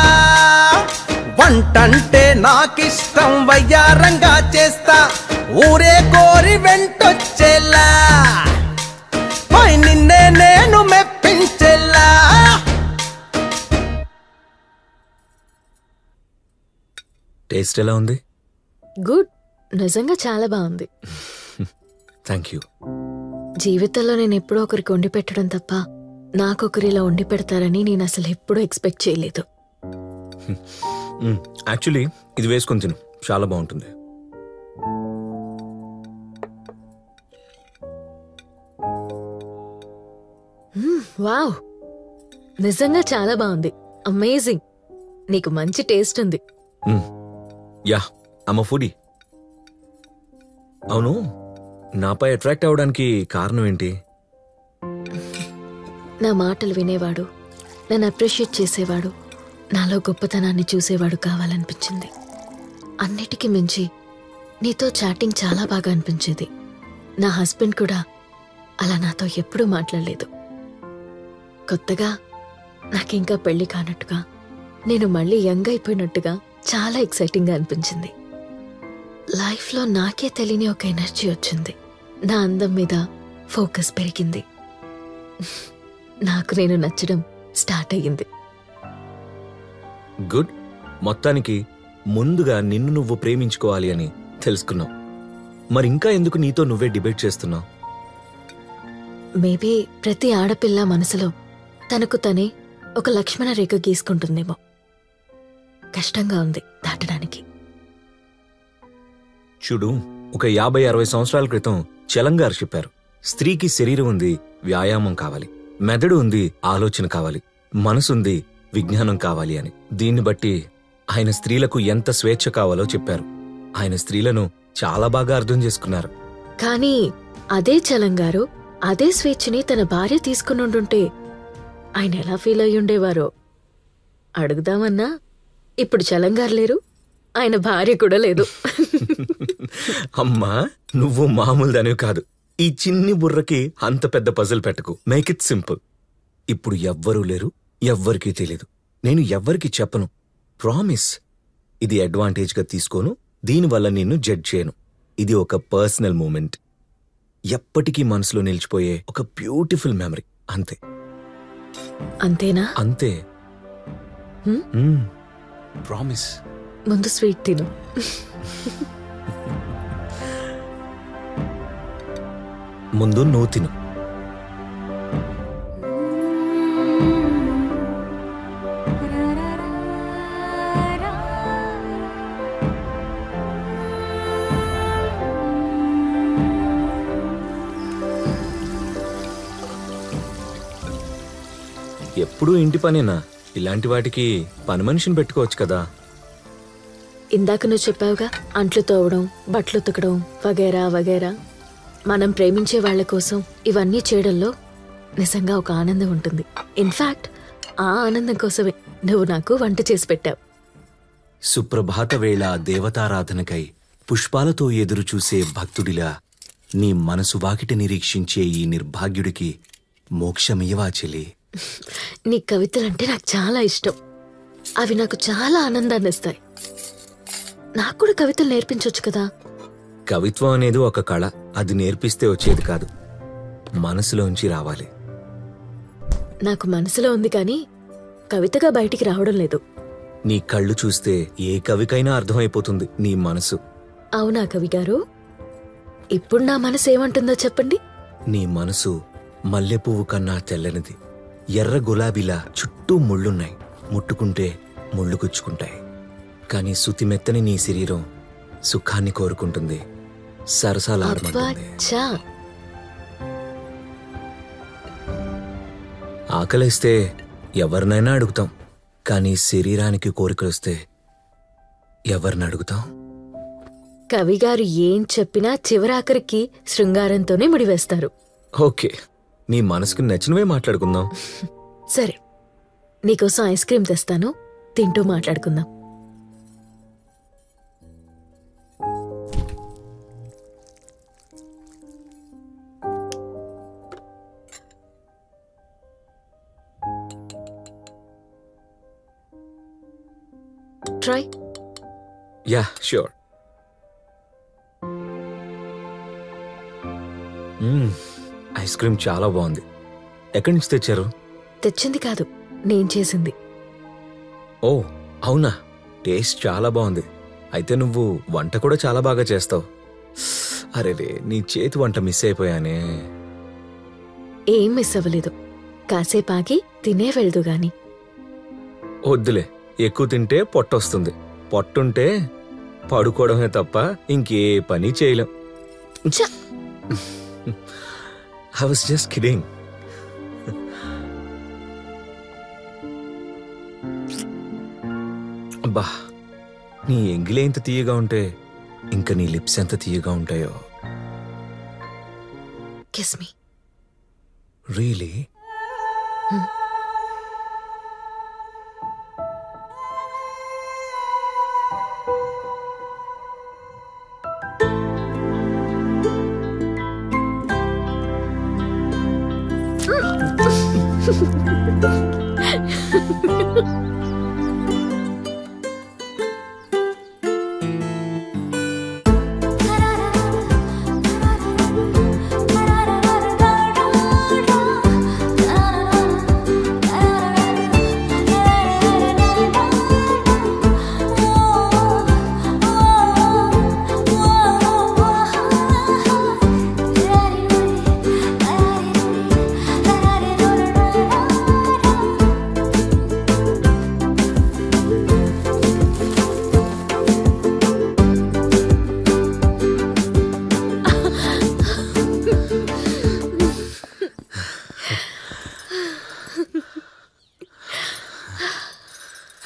వంటంటే నాకిష్టం వయ్యారంగా చేస్తా ఊరే కోరి వెంటొచ్చేలా పై నిన్నే నేను మెప్పించేలా టేస్ట్ ఎలా ఉంది గుడ్ నిజంగా చాలా బాగుంది థ్యాంక్ యూ జీవితంలో నేను ఎప్పుడో ఒకరికి వండి పెట్టడం తప్ప నాకొకరు ఇలా వండి పెడతారని నేను అసలు ఎప్పుడూ ఎక్స్పెక్ట్ చేయలేదు యాక్చువల్లీ ఇది వేసుకొని తిను చాలా బాగుంటుంది మ్మ్, వావ్ నిజంగా చాలా బాగుంది అమేజింగ్ నీకు మంచి టేస్ట్ ఉంది యా అమ్మ ఫుడీ అవును నాపై అట్రాక్ట్ అవడానికి కారణం ఏంటి నా మాటలు వినేవాడు నన్ను అప్రిషియేట్ చేసేవాడు నాలో గొప్పతనాన్ని చూసేవాడు కావాలనిపించింది అన్నిటికీ మించి నీతో చాటింగ్ చాలా బాగా అనిపించేది నా హస్బెండ్ కూడా అలా నాతో ఎప్పుడూ మాట్లాడలేదు కొత్తగా నాకింకా పెళ్లి కానట్టుగా నేను మళ్ళీ యంగ్ అయిపోయినట్టుగా చాలా ఎక్సైటింగ్గా అనిపించింది లైఫ్లో నాకే తెలియని ఒక ఎనర్జీ వచ్చింది నా అందం మీద ఫోకస్ పెరిగింది నాకు నేను నచ్చడం స్టార్ట్ అయ్యింది గుడ్ మొత్తానికి ముందుగా నిన్ను నువ్వు ప్రేమించుకోవాలి అని తెలుసుకున్నావు మరి ఇంకా ఎందుకు నీతో నువ్వే డిబేట్ చేస్తున్నావు మేబీ ప్రతి ఆడపిల్ల మనసులో తనకు తనే ఒక లక్ష్మణ రేఖ గీసుకుంటుందేమో కష్టంగా ఉంది దాటడానికి చూడు ఒక యాభై అరవై సంవత్సరాల క్రితం చలంగారు చెప్పారు స్త్రీకి శరీరం ఉంది వ్యాయామం కావాలి మెదడు ఉంది ఆలోచన కావాలి మనసుంది విజ్ఞానం కావాలి అని దీన్ని బట్టి ఆయన స్త్రీలకు ఎంత స్వేచ్ఛ కావాలో చెప్పారు ఆయన స్త్రీలను చాలా బాగా అర్థం చేసుకున్నారు కానీ అదే చలంగారు అదే స్వేచ్ఛని తన భార్య తీసుకునుండుంటే ఆయన ఎలా ఫీల్ అయి ఉండేవారో అడుగుదామన్నా ఇప్పుడు చలంగారు లేరు ఆయన భార్య కూడా లేదు అమ్మా నువ్వు మామూలుదనేవి కాదు ఈ చిన్ని బుర్రకి అంత పెద్ద పజల్ పెట్టకు మేక్ ఇట్ సింపుల్ ఇప్పుడు ఎవ్వరూ లేరు ఎవ్వరికీ తెలీదు నేను ఎవ్వరికి చెప్పను ప్రామిస్ ఇది అడ్వాంటేజ్గా తీసుకోను దీనివల్ల నిన్ను జడ్జ్ చేయను ఇది ఒక పర్సనల్ మూమెంట్ ఎప్పటికీ మనసులో నిలిచిపోయే ఒక బ్యూటిఫుల్ మెమరీ అంతే అంతేనా అంతే హ్మ్? ప్రామిస్ ముందు స్వీట్ తిను ముందు నువ్వు తిను ఎప్పుడూ ఇంటి పనేనా ఇలాంటి వాటికి పని మనిషిని పెట్టుకోవచ్చు కదా ఇందాక నువ్వు చెప్పావుగా అంట్లు తోవడం బట్టలు ఉతకడం వగేరా వగేరా మనం ప్రేమించే వాళ్ళ కోసం ఇవన్నీ చేయడంలో నిజంగా ఒక ఆనందం ఉంటుంది ఇన్ఫాక్ట్ ఆ ఆనందం కోసమే నువ్వు నాకు వంట చేసి పెట్టావు సుప్రభాత వేళ దేవతారాధనకై పుష్పాలతో ఎదురు చూసే భక్తుడిలా నీ మనసు వాకిట నిరీక్షించే ఈ నిర్భాగ్యుడికి మోక్షమియవా చెలి నీ కవితలంటే నాకు చాలా ఇష్టం అవి నాకు చాలా ఆనందాన్ని ఇస్తాయి నాకు కూడా కవితలు నేర్పించవచ్చు కదా కవిత్వం అనేది ఒక కళ అది నేర్పిస్తే వచ్చేది కాదు మనసులోంచి రావాలి నాకు మనసులో ఉంది కానీ కవితగా బయటికి రావడం లేదు నీ కళ్ళు చూస్తే ఏ కవికైనా అర్థమైపోతుంది నీ మనసు అవునా కవి గారు ఇప్పుడు నా మనసు ఏమంటుందో చెప్పండి నీ మనసు మల్లెపువ్వు కన్నా తెల్లనిది ఎర్ర గులాబీలా చుట్టూ ముళ్ళున్నాయి ముట్టుకుంటే ముళ్ళు గుచ్చుకుంటాయి కానీ సుతిమెత్తని నీ శరీరం సుఖాన్ని కోరుకుంటుంది సరసాలాడమంటుంది చా ఆకలేస్తే ఎవరినైనా అడుగుతాం కానీ శరీరానికి కోరికలొస్తే ఎవరిని అడుగుతాం కవి గారు ఏం చెప్పినా చివరాఖరికి శృంగారంతోనే ముడివేస్తారు ఓకే నీ మనసుకు నచ్చినవే మాట్లాడుకుందాం సరే నీకోసం ఐస్ క్రీమ్ తెస్తాను తింటూ మాట్లాడుకుందాం try yeah sure hmm, ice cream చాలా బాగుంది ఎక్కడి నుంచి తెచ్చారు తెచ్చింది కాదు నేను చేసింది ఓ అవునా టేస్ట్ చాలా బాగుంది అయితే నువ్వు వంట కూడా చాలా బాగా చేస్తావు అరేరే నీ చేతి వంట మిస్ అయిపోయానే ఏం మిస్ అవ్వలేదు కాసేపు ఆగి తినే వెళ్దు గాని వద్దులే ఎక్కువ తింటే పొట్టొస్తుంది పొట్టుంటే పడుకోవడమే తప్ప ఇంకే పని చేయలేం ఛ! ఐ వాస్ జస్ట్ కిడింగ్ అబ్బా నీ ఎంగిలే ఇంత తీయగా ఉంటే ఇంకా నీ లిప్స్ ఎంత తీయగా ఉంటాయో kiss me really Oh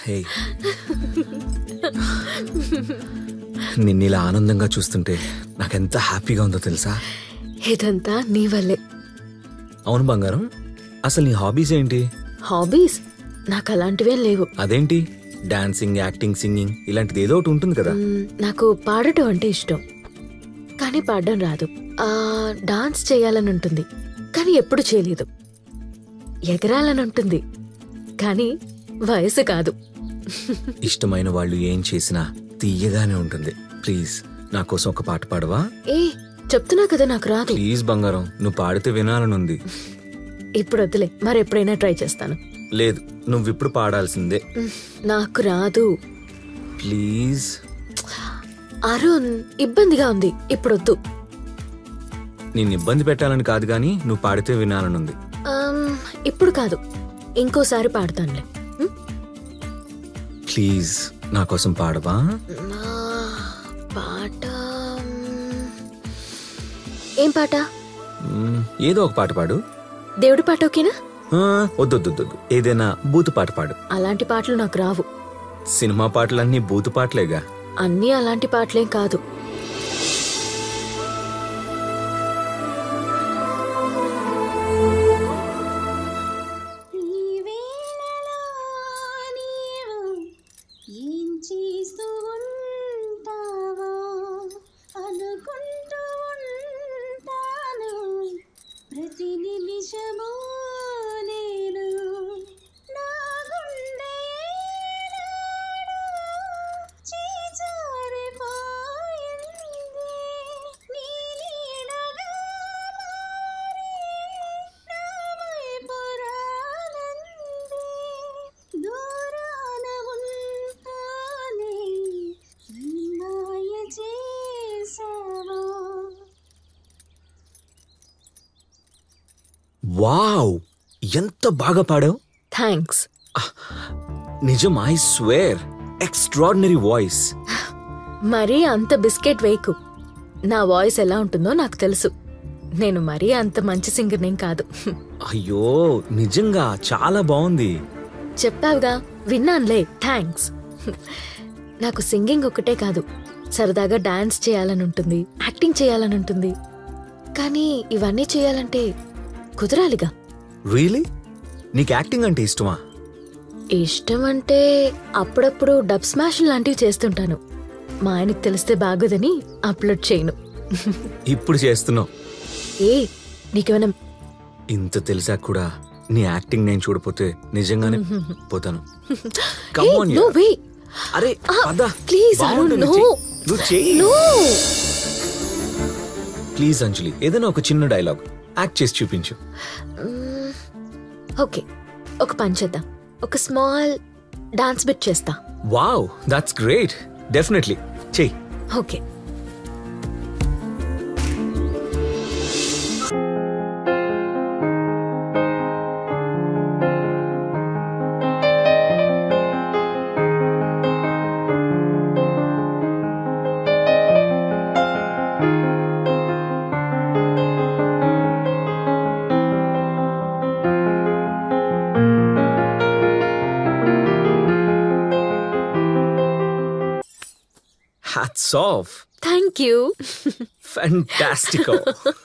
hey నిన్ను ఇలా ఆనందంగా చూస్తుంటే నాకెంత హ్యాపీగా ఉందో తెలుసా ఇదంతా నీ వల్లే అవును బంగారం అసలు నీ హాబీస్ ఏంటి హాబీస్ నాకు అలాంటివేం లేవు అదేంటి డాన్సింగ్ యాక్టింగ్ సింగింగ్ ఇలాంటిది ఏదో ఒకటి ఉంటుంది కదా మ్మ్, నాకు పాడటం అంటే ఇష్టం కానీ పాడడం రాదు ఆ డాన్స్ చేయాలని ఉంటుంది కానీ ఎప్పుడు చేయలేదు ఎగరాలని ఉంటుంది కానీ వయసు కాదు ఇష్టమైన వాళ్ళు ఏం చేసినా తీయగానే ఉంటుంది ప్లీజ్ నా కోసం ఒక పాట పాడవా ఏ చెప్తున్నా కదా నాకు రాదు ప్లీజ్ బంగారం నువ్వు పాడితే వినాలనుంది ఇప్పుడు వద్దులే మరి ఎప్పుడైనా ట్రై చేస్తాను లేదు నువ్వు ఇప్పుడు పాడాల్సిందే మ్మ్, నాకు రాదు ప్లీజ్ అరుణ్ ఇబ్బందిగా ఉంది ఇప్పుడు వద్దు నిన్ను ఇబ్బంది పెట్టాలని కాదు కానీ నువ్వు పాడితే వినాలనుంది ఆమ్, ఇప్పుడు కాదు ఇంకోసారి పాడతానులే మ్మ్? ప్లీజ్ నా కోసం పాడవా నా పాట మ్మ్. ఏం పాట మ్మ్, ఏదో ఒక పాట పాడు దేవుడి పాట ఓకేనా ఆ, వద్దు వద్దు వద్దు, వద్దు ఏదైనా బూతు పాట పాడు అలాంటి పాటలు నాకు రావు సినిమా పాటలన్నీ బూతు పాటలేగా అన్నీ అలాంటి పాటలేం కాదు ఏం చేస్తూ ఉంటావో అనుకుంటూ ఉంటాను ప్రతి నిమిషము నేను నా గుండె చేజారిపోయింది నీ నీడగా నా వైపు రానంది దూరాన ఉంటానే మాయ చేసావా వావ్ ఎంత బాగా పాడావు థ్యాంక్స్ నిజం ఐ స్వేర్ ఎక్స్ట్రాడినరీ వాయిస్ మరీ అంత బిస్కెట్ వేయకు నా వాయిస్ ఎలా ఉంటుందో నాకు తెలుసు నేను మరీ అంత మంచి సింగర్నేం కాదు అయ్యో నిజంగా చాలా బాగుంది చెప్పావుగా విన్నానులే థ్యాంక్స్ నాకు సింగింగ్ ఒకటే కాదు సరదాగా డాన్స్ చేయాలని ఉంటుంది యాక్టింగ్ చేయాలని ఉంటుంది కానీ ఇవన్నీ చేయాలంటే కుదరాలిగా రియలీ నీకు యాక్టింగ్ అంటే ఇష్టమా ఇష్టం అంటే అప్పుడప్పుడు డబ్ స్మాష్ లాంటివి చేస్తుంటాను మా ఆయనకి తెలిస్తే బాగోదని అప్లోడ్ చేయను ఇప్పుడు చేస్తున్నావు ఏ నీకేమైనా ఇంత తెలిసా కూడా నీ యాక్టింగ్ నేను చూడపోతే నిజంగానే పోతాను Come Hey, on, no yeah. way. అరే Ah, పద. please, Arun, బాగుంటుంది, no. చెయ్యి. నువ్వు చెయ్యి No. ప్లీజ్ అంజలి ఏదైనా ఒక చిన్న డైలాగ్ యాక్ట్ చేసి చూపించు మ్మ్. ఓకే ఒక పని చేద్దాం ఒక స్మాల్ డాన్స్ బిట్ చేస్తా వావ్ దాట్స్ గ్రేట్ డెఫినెట్లీ చెయ్యి okay hats off thank you fantastico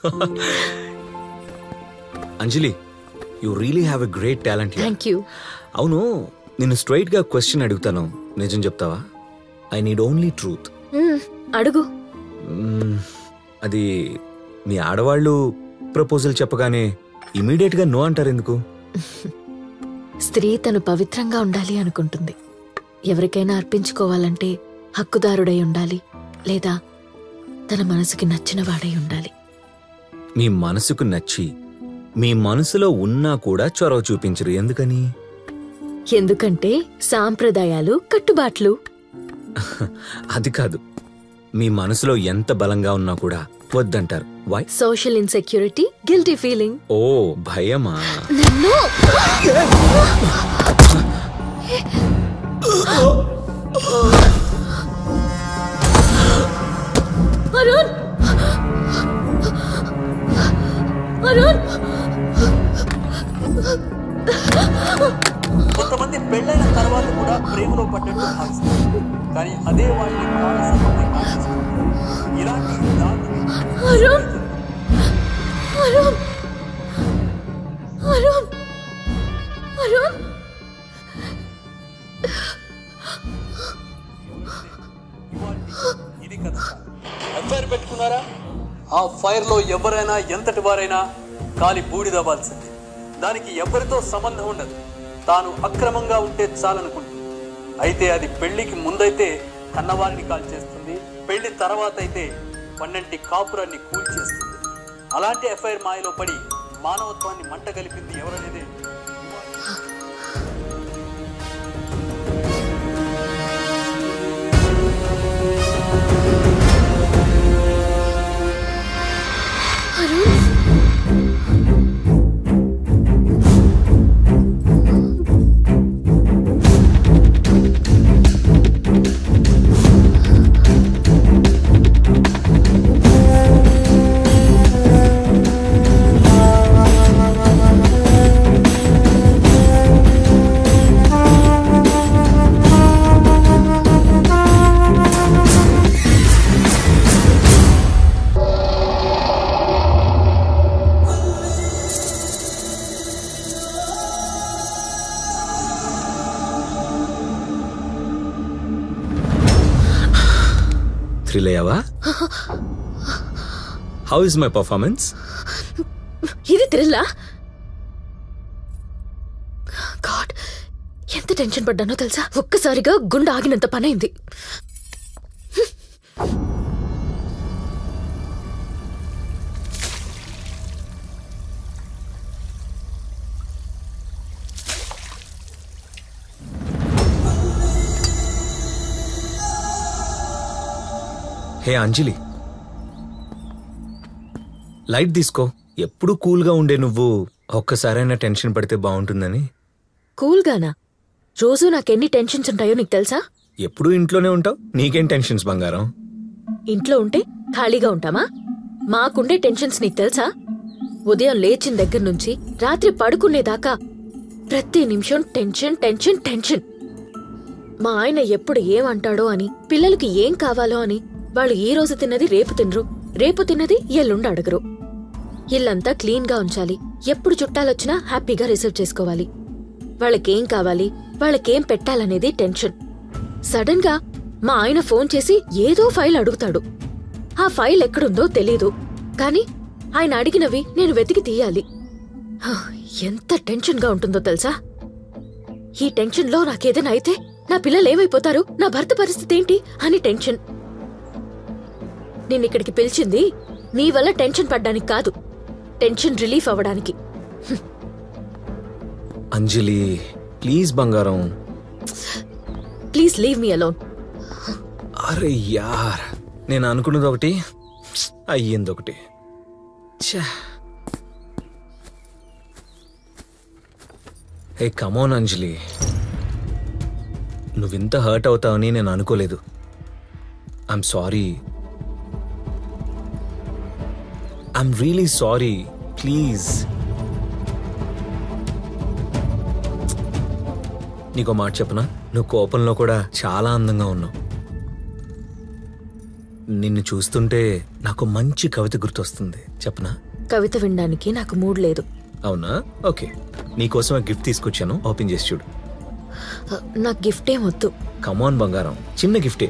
Anjali you really have a great talent thank you అవును నేను స్ట్రైట్ గా క్వశ్చన్ అడుగుతాను నిజం చెప్తావా ఐ నీడ్ ఓన్లీ ట్రూత్ అడుగు అది మీ ఆడవాళ్ళు ప్రపోజల్ చెప్పగానే ఇమీడియట్ గా నో అంటారు ఎందుకు స్త్రీ తను పవిత్రంగా ఉండాలి అనుకుంటుంది ఎవరికైనా అర్పించుకోవాలంటే హక్కుదారుడై ఉండాలి లేదా తన మనసుకి నచ్చిన వాడై ఉండాలి మీ మనసుకు నచ్చి మీ మనసులో ఉన్నా కూడా చొరవ చూపించరు ఎందుకని ఎందుకంటే సాంప్రదాయాలు కట్టుబాట్లు అది కాదు మీ మనసులో ఎంత బలంగా ఉన్నా కూడా వద్దంటారు why social insecurity guilty feeling ఓ భయమా నన్ను అరుణ్ కొంతమంది పెళ్ళైన తర్వాత కూడా ప్రేమలో పడ్డట్టు భావిస్తారు కానీ అదే వాళ్ళని బానిసత్వంగా మార్చేస్తుంది ఇలాంటి దారుణ అరుణ్ అరుణ్ అరుణ్ అరుణ్ ఇది కథ ఎఫ్ఐఆర్ పెట్టుకున్నారా ఆ ఫైర్ లో ఎవరైనా ఎంతటి వారైనా కాలి బూడిదవ్వాల్సిందే దానికి ఎవరితో సంబంధం ఉండదు తాను అక్రమంగా ఉంటే చాలనుకుంటుంది అయితే అది పెళ్లికి ముందైతే కన్నవారిని కాల్ చేస్తుంది పెళ్లి తర్వాత అయితే పన్నెంటి కాపురాన్ని కూల్చేస్తుంది అలాంటి ఎఫ్ఐఆర్ మాయలో పడి మానవత్వాన్ని మంట కలిపింది ఎవరనేదే థ్రిల్ అయ్యావా హౌ ఇస్ మై పర్ఫార్మెన్స్ ఇది థ్రిల్లా గాడ్ ఎంత టెన్షన్ పడ్డానో తెలుసా ఒక్కసారిగా గుండె ఆగినంత పనైంది హే అంజలి లైట్ తీసుకో ఎప్పుడు కూల్గా ఉండే నువ్వు ఒక్కసారైనా టెన్షన్ పడితే బాగుంటుందని కూల్గానా రోజు నాకెన్ని టెన్షన్స్ ఉంటాయో నీకు తెలుసా ఎప్పుడు ఇంట్లోనే ఉంటావు నీకేం టెన్షన్స్ బంగారం ఇంట్లో ఉంటే ఖాళీగా ఉంటామా మాకుండే టెన్షన్స్ నీకు తెలుసా ఉదయం లేచిన దగ్గర నుంచి రాత్రి పడుకునేదాకా ప్రతి నిమిషం టెన్షన్ టెన్షన్ టెన్షన్ మా ఆయన ఎప్పుడు ఏమంటాడో అని పిల్లలకి ఏం కావాలో అని వాళ్ళు ఈ రోజు తిన్నది రేపు తినరు రేపు తిన్నది ఎల్లుండి అడగరు ఇల్లంతా క్లీన్ గా ఉంచాలి ఎప్పుడు చుట్టాలొచ్చినా హ్యాపీగా రిసీవ్ చేసుకోవాలి వాళ్ళకేం కావాలి వాళ్ళకేం పెట్టాలనేది టెన్షన్ సడన్ గా మా ఆయన ఫోన్ చేసి ఏదో ఫైల్ అడుగుతాడు ఆ ఫైల్ ఎక్కడుందో తెలీదు కానీ ఆయన అడిగినవి నేను వెతికి తీయాలి హ, ఎంత టెన్షన్ గా ఉంటుందో తెలుసా ఈ టెన్షన్ లో నాకేదైనా అయితే నా పిల్లలు ఏమైపోతారు నా భర్త పరిస్థితి ఏంటి అని టెన్షన్ నిన్నిక్కడికి పిలిచింది నీ వల్ల టెన్షన్ పడ్డానికి కాదు టెన్షన్ రిలీఫ్ అవ్వడానికి అంజలి ప్లీజ్ బంగారం ప్లీజ్ లీవ్ మీ అలోన్ అరే యార్ నేను అనుకున్నది ఒకటి అయ్యింది ఒకటి ఛా. హే కమోన్ అంజలి నువ్వింత హర్ట్ అవుతావని నేను అనుకోలేదు I'm sorry I'm really sorry please నీకో మాట చెప్పనా నువ్వు కోపంలో కూడా చాలా అందంగా ఉన్నావు నిన్ను చూస్తుంటే నాకు మంచి కవిత గుర్తొస్తుంది చెప్పనా కవిత వినడానికి నాకు మూడ్ లేదు అవునా ఓకే నీకోసం గిఫ్ట్ తీసుకొచ్చాను ఓపెన్ చేసి చూడు అ, నాకు గిఫ్ట్ ఏం వద్దు కమాన్ బంగారం చిన్న గిఫ్టే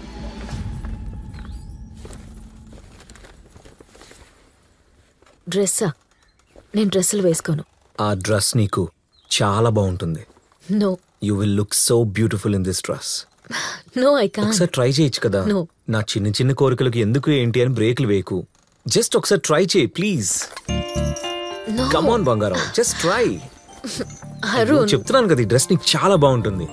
డ్రెస్సా నేను డ్రెస్సులు వేసుకోను ఆ డ్రెస్ నీకు చాలా బాగుంటుంది no you will look so beautiful in this dress no I can ఒకసారి ట్రై చేయొచ్చు కదా No. నా చిన్న చిన్న కోరికలకు ఎందుకు ఏంటి అని బ్రేక్లు వేయకు జస్ట్ ఒకసారి ట్రై చేయి ప్లీజ్ నో కమాన్ బంగారం జస్ట్ ట్రై అరుణ్ చెప్తున్నాను కదా ఈ డ్రెస్ నీకు చాలా బాగుంటుంది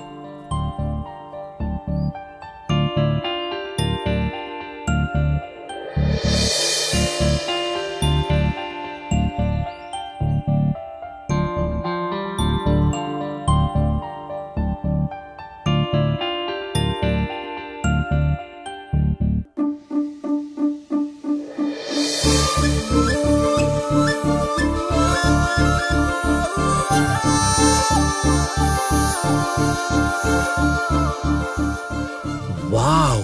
ఆ వావ్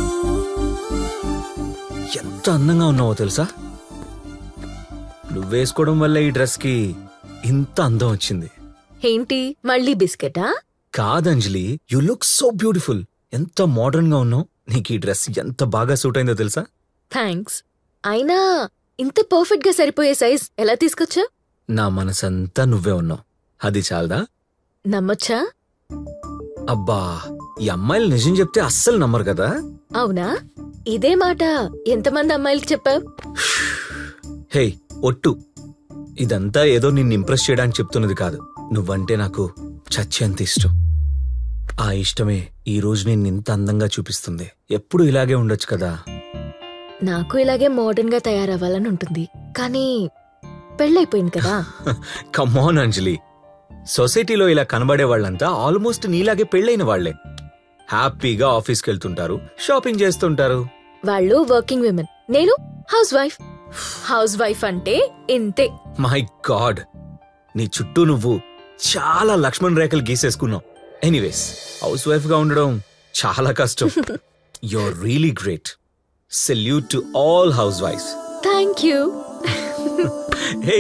ఎంత అందంగా ఉన్నావో తెలుసా నువ్వేసుకోవడం వల్ల ఈ డ్రెస్ కి ఇంత అందం వచ్చింది ఏంటి మళ్ళీ బిస్కెటా కాదంజలి యు లుక్ సో బ్యూటిఫుల్ ఎంత మోడర్న్ గా ఉన్నావు నీకు ఈ డ్రెస్ ఎంత బాగా సూట్ అయిందో తెలుసా థ్యాంక్స్ అయినా ఇంత పర్ఫెక్ట్ గా సరిపోయే సైజ్ ఎలా తీసుకొచ్చా నా మనసంతా నువ్వే ఉన్నావు అది చాలదా నమ్మొచ్చా అబ్బా ఈ అమ్మాయిలు నిజం చెప్తే అస్సలు నమ్మరు కదా అవునా ఇదే మాట ఎంతమంది అమ్మాయిలకి చెప్పావు హే ఒట్టు ఇదంతా ఏదో నిన్ను ఇంప్రెస్ చేయడానికి చెప్తున్నది కాదు నువ్వంటే నాకు చచ్చేంత ఇష్టం ఆ ఇష్టమే ఈ రోజు నేను ఇంత అందంగా చూపిస్తుంది ఎప్పుడు ఇలాగే ఉండొచ్చు కదా నాకు ఇలాగే మోడర్న్ గా తయారవ్వాలని ఉంటుంది కానీ పెళ్ళైపోయింది కదా కమాన్ అంజలి సొసైటీలో ఇలా కనబడే వాళ్ళంతా ఆల్మోస్ట్ నీలాగే పెళ్ళైన వాళ్లే హ్యాపీగా ఆఫీస్కి వెళ్తుంటారు షాపింగ్ చేస్తుంటారు వాళ్ళు వర్కింగ్ విమెన్ నేను హౌస్ వైఫ్ హౌస్ వైఫ్ అంటే ఇంతే మై గాడ్ నీ చుట్టూ నువ్వు చాలా లక్ష్మణ్ రేఖలు గీసేసుకున్నావు ఎనీవేస్ హౌస్ వైఫ్ గా ఉండడం చాలా కష్టం you're really great salute to all హౌస్ వైఫ్స్ థ్యాంక్ యూ హే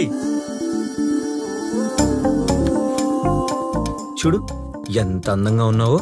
చూడు ఎంత అందంగా ఉన్నావో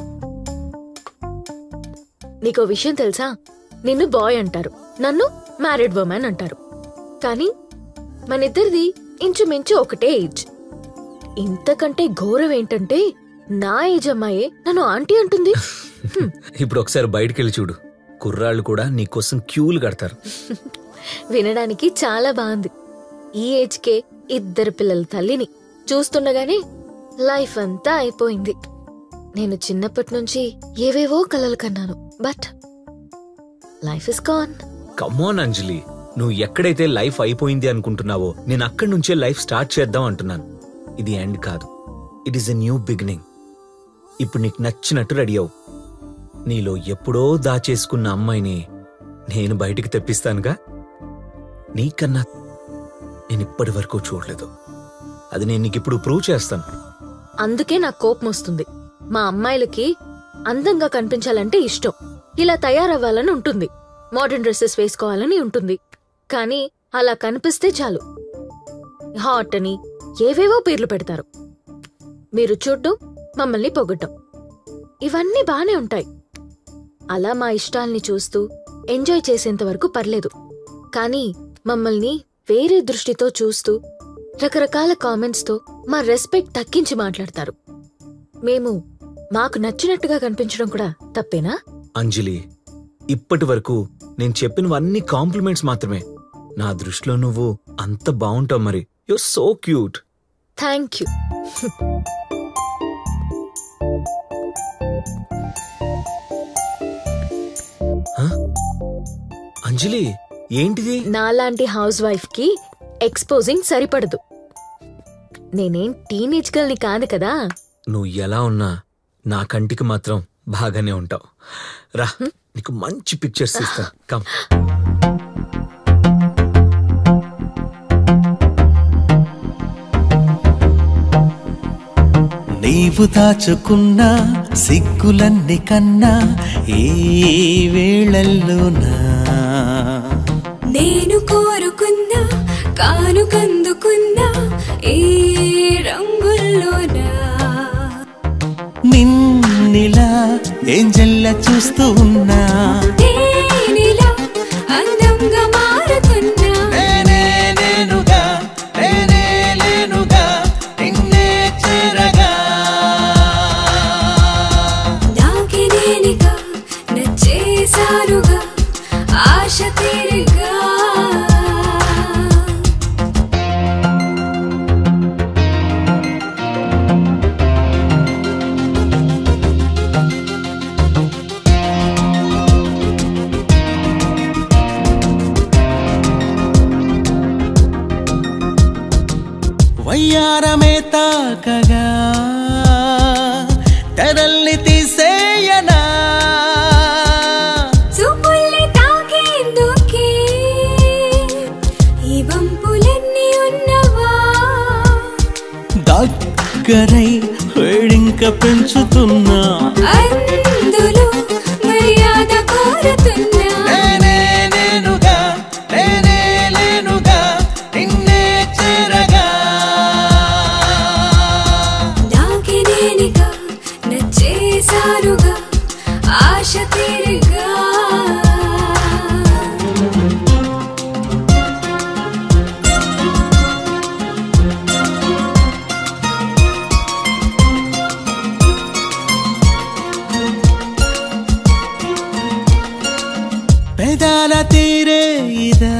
నీకో విషయం తెలుసా నిన్ను బాయ్ అంటారు నన్ను మ్యారీడ్ ఉమెన్ అంటారు కానీ మనిద్దరిది ఇంచుమించు ఒకటే ఏజ్ ఇంతకంటే ఘోరం ఏంటంటే నా ఏజ్ అమ్మాయే నన్ను ఆంటీ అంటుంది ఇప్పుడు ఒకసారి బయటికి వెళ్ళి చూడు కుర్రాళ్ళు కూడా నీకోసం క్యూలు కడతారు వినడానికి చాలా బాగుంది ఈ ఏజ్కే ఇద్దరు పిల్లల తల్లిని చూస్తుండగానే లైఫ్ అంతా అయిపోయింది నేను చిన్నప్పటి నుంచి ఏవేవో కలలు కన్నాను but life is gone come on Anjali నువ్వు ఎక్కడైతే లైఫ్ అయిపోయింది అనుకుంటున్నావో నేను అక్కడి నుంచే లైఫ్ స్టార్ట్ చేద్దాం అంటున్నాను ఇది ఎండ్ కాదు it is a new beginning ఇప్పుడు నీకు నచ్చినట్టు రెడీ అవు నీలో ఎప్పుడో దాచేసుకున్న అమ్మాయిని నేను బయటికి తెప్పిస్తానుగా నీకన్నా నేను ఇప్పటి వరకు చూడలేదు అది నేను నీకు ఇప్పుడు ప్రూవ్ చేస్తాను అందుకే నాకు కోపం వస్తుంది మా అమ్మాయిలకి అందంగా కనిపించాలంటే ఇష్టం ఇలా తయారవ్వాలని ఉంటుంది మోడర్న్ డ్రెస్సెస్ వేసుకోవాలని ఉంటుంది కానీ అలా కనిపిస్తే చాలు హాట్ అని ఏవేవో పేర్లు పెడతారు మీరు చూడ్డం మమ్మల్ని పొగడ్డం ఇవన్నీ బానే ఉంటాయి అలా మా ఇష్టాల్ని చూస్తూ ఎంజాయ్ చేసేంత వరకు పర్లేదు కానీ మమ్మల్ని వేరే దృష్టితో చూస్తూ రకరకాల కామెంట్స్తో మా రెస్పెక్ట్ తగ్గించి మాట్లాడతారు మేము మాకు నచ్చినట్టుగా కనిపించడం కూడా తప్పేనా అంజలి ఇప్పటి వరకు నేను చెప్పినవన్నీ కాంప్లిమెంట్స్ మాత్రమే నా దృష్టిలో నువ్వు అంత బాగుంటావు మరి you so cute thank you Anjali ఏంటిది నాలాంటి హౌస్ వైఫ్ కి ఎక్స్పోజింగ్ సరిపడదు నేనేం టీనేజ్ గర్ల్ని కాదు కదా నువ్వు ఎలా ఉన్నా నా కంటికి మాత్రం బాగానే ఉంటావు రా నీకు మంచి పిక్చర్స్ ఇస్తా కమ్ నీవు దాచుకున్న సిగ్గులన్ని కన్నా ఈ వేళల్లోనా నేను కోరుకున్నా కానుకందుకున్నా ఈ రంగుల్లోనా నిన్నిలా ఏంజల్ల చూస్తూ ఉన్నా తేనెలా అందంగా మారుతున్నా నేనే నేనుగా నేనే లేనుగా నిన్నే చేరగా నాకి నేనిగా నచ్చేసానుగా ఆశ తీరిగా వయ్యారమే తాకగా తెరల్ని తీసేయనా చూపుల్ని తాకేందుకే ఈ వంపులన్నీ ఉన్నవా దగ్గరై వేడి ఇంకా పెంచుతున్నా అందులో మర్యాద కోరుతున్నా నేనే నేనుగా నేనే లేనుగా నిన్నే చేరగా నాకి నేనిగా నచ్చేసారుగా ఆశ తీరుగా పెదాల తీరే ఇదా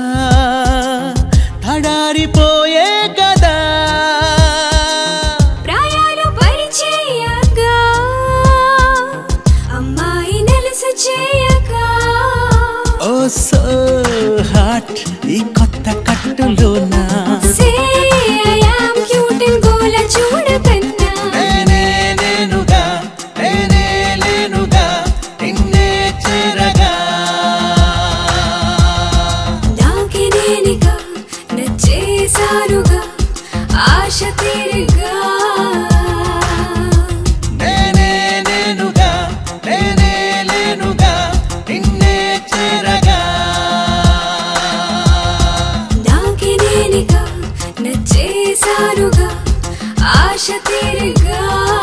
తడారిపోయే కదా ప్రాయాలు పరిచయగా అమ్మాయి నెలసు చేయగా ఓ సో హాట్ ఈ కొత్త కట్టులోనా say I am cute and గోల చూడకన్నా నేనే నేనుగా నేనే లేనుగా నిన్నే చేరగా నాకి నేనిగా నచ్చేసారుగా ఆశ తీరుగా నేనే నేనుగా నేనే లేనుగా నిన్నే చేరగా నాకి నేనిగా నచ్చేసారుగా ఆశ తీరుగా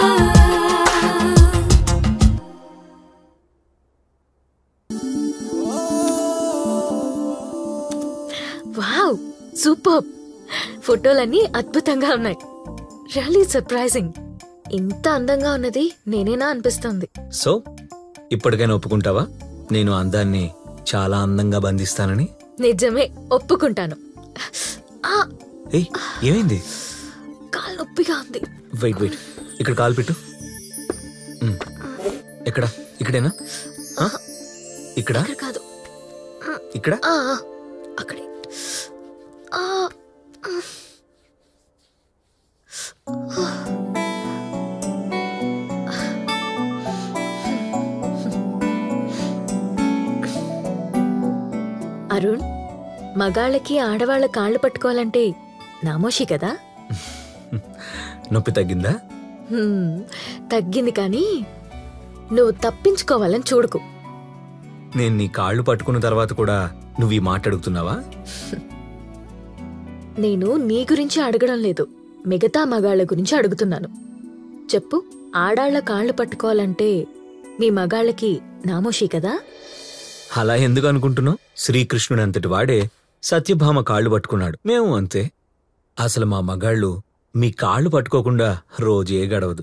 వావ్ సూపర్ ఫోటోలన్నీ అద్భుతంగా ఉన్నాయి రియలీ సర్ప్రైజింగ్ ఇంత అందంగా ఉన్నది నేనేనా అనిపిస్తుంది సో ఇప్పటికైనా ఒప్పుకుంటావా నేను అందాన్ని చాలా అందంగా బంధిస్తానని నిజమే ఒప్పుకుంటాను ఆ ఏయ్ ఏమైంది కాలు నొప్పిగా ఉంది వెయిట్ వెయిట్ ఇక్కడ కాలు పెట్టు మ్. ఎక్కడ ఇక్కడేనా ఆ? ఇక్కడ ఇక్కడ కాదు ఇక్కడ ఆ, ఆ, అక్కడే ఆ, అరుణ్ మగాళ్ళకి ఆడవాళ్ళ కాళ్ళు పట్టుకోవాలంటే నామోషి కదా నొప్పి తగ్గిందా హ్మ్, తగ్గింది కానీ నువ్వు తప్పించుకోవాలని చూడకు నేను నీ కాళ్ళు పట్టుకున్న తర్వాత కూడా నువ్వు ఈ మాట అడుగుతున్నావా నేను నీ గురించి అడగడం లేదు మిగతా మగాళ్ళ గురించి అడుగుతున్నాను చెప్పు ఆడాళ్ల కాళ్ళు పట్టుకోవాలంటే మీ మగాళ్ళకి నామోషి కదా అలా ఎందుకు అనుకుంటున్నావు శ్రీకృష్ణుడు అంతటి వాడే సత్యభామ కాళ్ళు పట్టుకున్నాడు మేము అంతే అసలు మా మగాళ్ళు మీ కాళ్ళు పట్టుకోకుండా రోజే గడవదు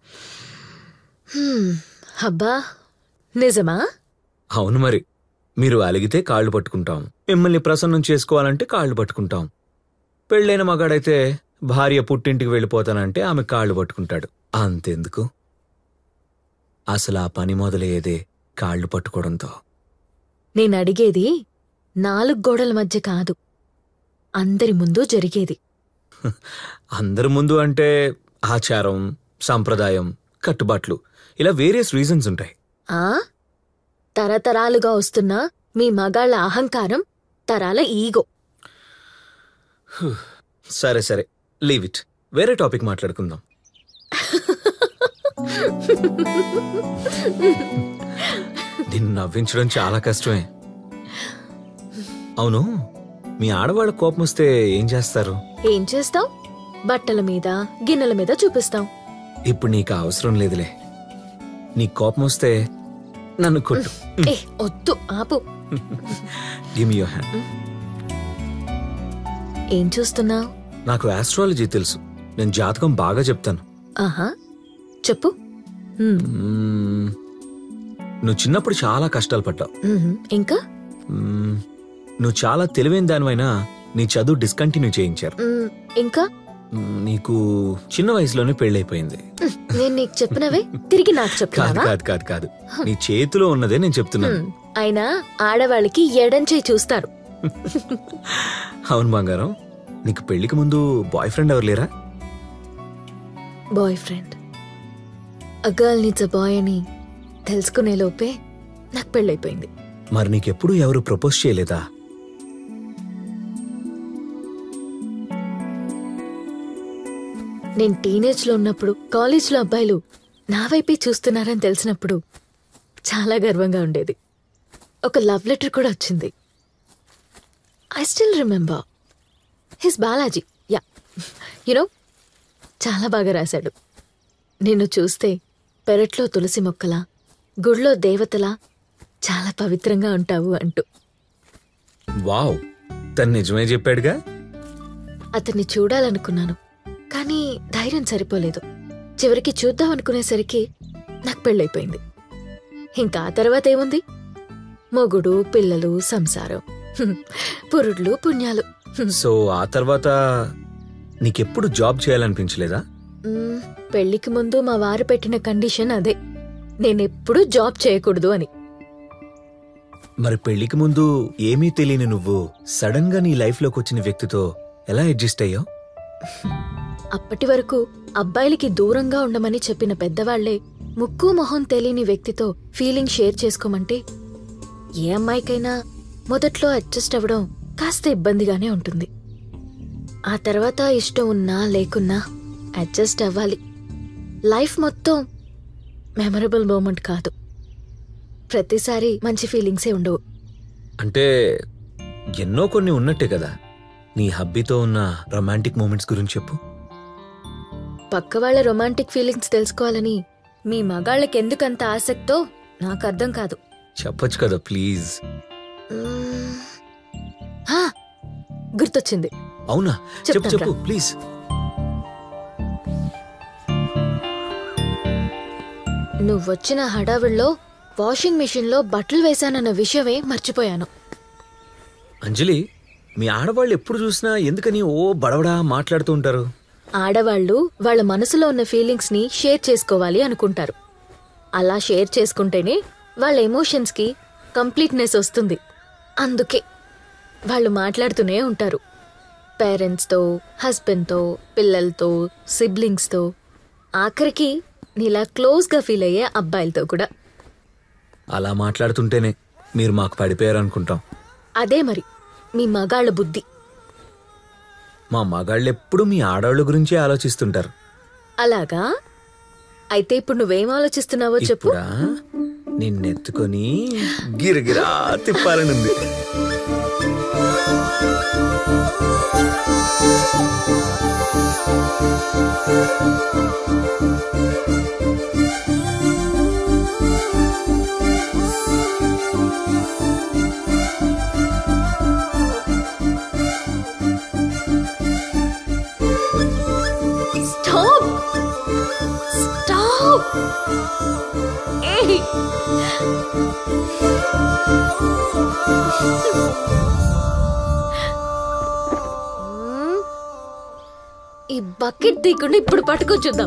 హ్మ్, అబ్బా నిజమా అవును మరి మీరు అలిగితే కాళ్ళు పట్టుకుంటాం మిమ్మల్ని ప్రసన్నం చేసుకోవాలంటే కాళ్ళు పట్టుకుంటాం పెళ్ళైన మగాడైతే భార్య పుట్టింటికి వెళ్ళిపోతానంటే ఆమె కాళ్ళు పట్టుకుంటాడు అంతెందుకు అసలు ఆ పని మొదలయ్యేదే కాళ్ళు పట్టుకోవడంతో నేను అడిగేది నాలుగు గోడల మధ్య కాదు అందరి ముందు జరిగేది అందరి ముందు అంటే ఆచారం సంప్రదాయం కట్టుబాట్లు ఇలా వేరియస్ రీజన్స్ ఉంటాయి ఆ తరతరాలుగా వస్తున్న మీ మగాళ్ళ అహంకారం తరాల ఈగో సరే సరే లీవ్ ఇట్ వేరే టాపిక్ మాట్లాడుకుందాం నిన్ను నవ్వించడం చాలా కష్టమే అవును మీ ఆడవాళ్ళ కోపం వస్తే ఏం చేస్తారు ఏం చేస్తాం బట్టల మీద గిన్నెల మీద చూపిస్తాం ఇప్పుడు నీకు ఆ అవసరం లేదులే నీ కోపం వస్తే నన్ను కొట్టు ఏ వద్దు ఆపు గివ్ మీ యోర్ హ్యాండ్ ఏం చూస్తున్నావు నాకు ఆస్ట్రాలజీ తెలుసు నేను జాతకం బాగా చెప్తాను ఆహా చెప్పు హ్మ్, మ్మ్. నువ్వు చిన్నప్పుడు చాలా కష్టాలు పడ్డావు మ్మ్. ఇంకా మ్మ్. నువ్వు చాలా తెలివైన దానివైనా నీ చదువు డిస్కంటిన్యూ చేయించారు మ్మ్. ఇంకా మ్మ్, నీకు చిన్న వయసులోనే పెళ్ళైపోయింది మ్మ్. నేను నీకు చెప్పినవే తిరిగి నాకు కాదు చెప్తున్నావా కాదు కాదు కాదు నీ చేతిలో ఉన్నదే నేను చెప్తున్నాను మ్మ్. అయినా ఆడవాళ్ళకి ఎడంచే చూస్తారు అవును బంగారం నీకు పెళ్లికి ముందు బాయ్ ఫ్రెండ్ ఎవరు లేరా boyfriend a girl needs a boy అని తెలుసుకునే లోపే నాకు పెళ్ళైపోయింది మరి నీకెప్పుడు ఎవరు ప్రపోజ్ చేయలేదా నేను టీనేజ్లో ఉన్నప్పుడు కాలేజ్లో అబ్బాయిలు నా వైపే చూస్తున్నారని తెలిసినప్పుడు చాలా గర్వంగా ఉండేది ఒక లవ్ లెటర్ కూడా వచ్చింది I still remember his Balaji yeah you know చాలా బాగా రాశాడు నిన్ను చూస్తే పెరట్లో తులసి మొక్కలా గుడిలో దేవతలా చాలా పవిత్రంగా ఉంటావు అంటూ వావ్ తను నిజమే చెప్పాడుగా అతన్ని చూడాలనుకున్నాను కానీ ధైర్యం సరిపోలేదు చివరికి చూద్దాం అనుకునేసరికి నాకు పెళ్ళైపోయింది ఇంకా ఆ తర్వాత ఏముంది మొగుడు పిల్లలు సంసారం హ్మ్. పురుడ్లు పుణ్యాలు హ్మ్. సో ఆ తర్వాత నీకెప్పుడు జాబ్ చేయాలనిపించలేదా మ్మ్, పెళ్లికి ముందు మా వారు పెట్టిన కండిషన్ అదే నేనెప్పుడూ జాబ్ చేయకూడదు అని మరి పెళ్లికి ముందు ఏమీ తెలియని నువ్వు సడన్ గా నీ లైఫ్ లోకి వచ్చిన వ్యక్తితో ఎలా అడ్జస్ట్ అయ్యావు అప్పటి వరకు అబ్బాయిలకి దూరంగా ఉండమని చెప్పిన పెద్దవాళ్లే ముక్కు మొహం తెలియని వ్యక్తితో ఫీలింగ్ షేర్ చేసుకోమంటే ఏ అమ్మాయికైనా మొదట్లో అడ్జస్ట్ అవ్వడం కాస్త ఇబ్బందిగానే ఉంటుంది ఆ తర్వాత ఇష్టం ఉన్నా లేకున్నా అడ్జస్ట్ అవ్వాలి లైఫ్ మొత్తం మెమరబుల్ మూమెంట్ కాదు ప్రతిసారి మంచి ఫీలింగ్సే ఉండవు అంటే ఎన్నో కొన్ని ఉన్నట్టే కదా నీ హబ్బీతో ఉన్న రొమాంటిక్ మూమెంట్స్ గురించి చెప్పు పక్క వాళ్ళ రొమాంటిక్ ఫీలింగ్స్ తెలుసుకోవాలని మీ మగాళ్ళకి ఎందుకంత ఆసక్తో నాకు అర్థం కాదు చెప్పొచ్చు కదా ప్లీజ్ మ్మ్. హా, గుర్తొచ్చింది అవునా చెప్పు చెప్తాను చెప్పు ప్లీజ్ నువ్వొచ్చిన హడావిడిలో వాషింగ్ మెషిన్లో బట్టలు వేశానన్న విషయమే మర్చిపోయాను అంజలి మీ ఆడవాళ్ళు ఎప్పుడు చూసినా ఎందుకని ఓ బడవడా మాట్లాడుతూ ఉంటారు ఆడవాళ్ళు వాళ్ళ మనసులో ఉన్న ఫీలింగ్స్ ని షేర్ చేసుకోవాలి అనుకుంటారు అలా షేర్ చేసుకుంటేనే వాళ్ళ ఎమోషన్స్ కి కంప్లీట్నెస్ వస్తుంది అందుకే వాళ్ళు మాట్లాడుతూనే ఉంటారు పేరెంట్స్తో హస్బెండ్తో పిల్లలతో సిబ్లింగ్స్తో ఆఖరికి నీలా క్లోజ్గా ఫీల్ అయ్యే అబ్బాయిలతో కూడా అలా మాట్లాడుతుంటేనే మీరు మాకు పడిపోయారు అనుకుంటాం అదే మరి మీ మగాళ్ళ బుద్ధి మా మగాళ్ళు ఎప్పుడు మీ ఆడవాళ్ళ గురించే ఆలోచిస్తుంటారు అలాగా అయితే ఇప్పుడు నువ్వేం ఆలోచిస్తున్నావో చెప్పు ఇప్పుడా నిన్నెత్తుకొని గిరగిరా తిప్పాలనుంది స్టాప్ స్టాప్ ఏయ్ మ్మ్. ఈ బకెట్ తీయకుండా ఇప్పుడు పట్టుకొని చూద్దాం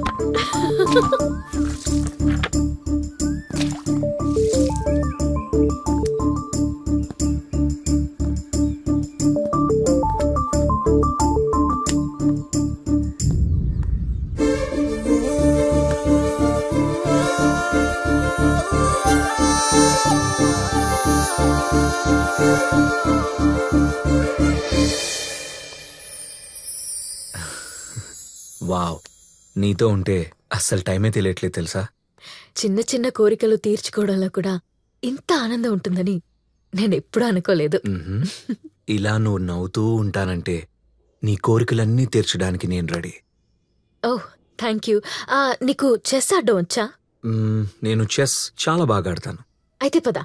వావ్ నీతో ఉంటే అస్సలు టైమే తెలియట్లేదు తెలుసా చిన్న చిన్న కోరికలు తీర్చుకోవడంలో కూడా ఇంత ఆనందం ఉంటుందని నేను ఎప్పుడూ అనుకోలేదు మ్హూ. ఇలా నువ్వు నవ్వుతూ ఉంటానంటే నీ కోరికలన్నీ తీర్చడానికి నేను రెడీ ఓహ్ థ్యాంక్ యూ ఆ, నీకు చెస్ ఆడడం వచ్చా మ్, నేను చెస్ చాలా బాగా ఆడతాను అయితే పద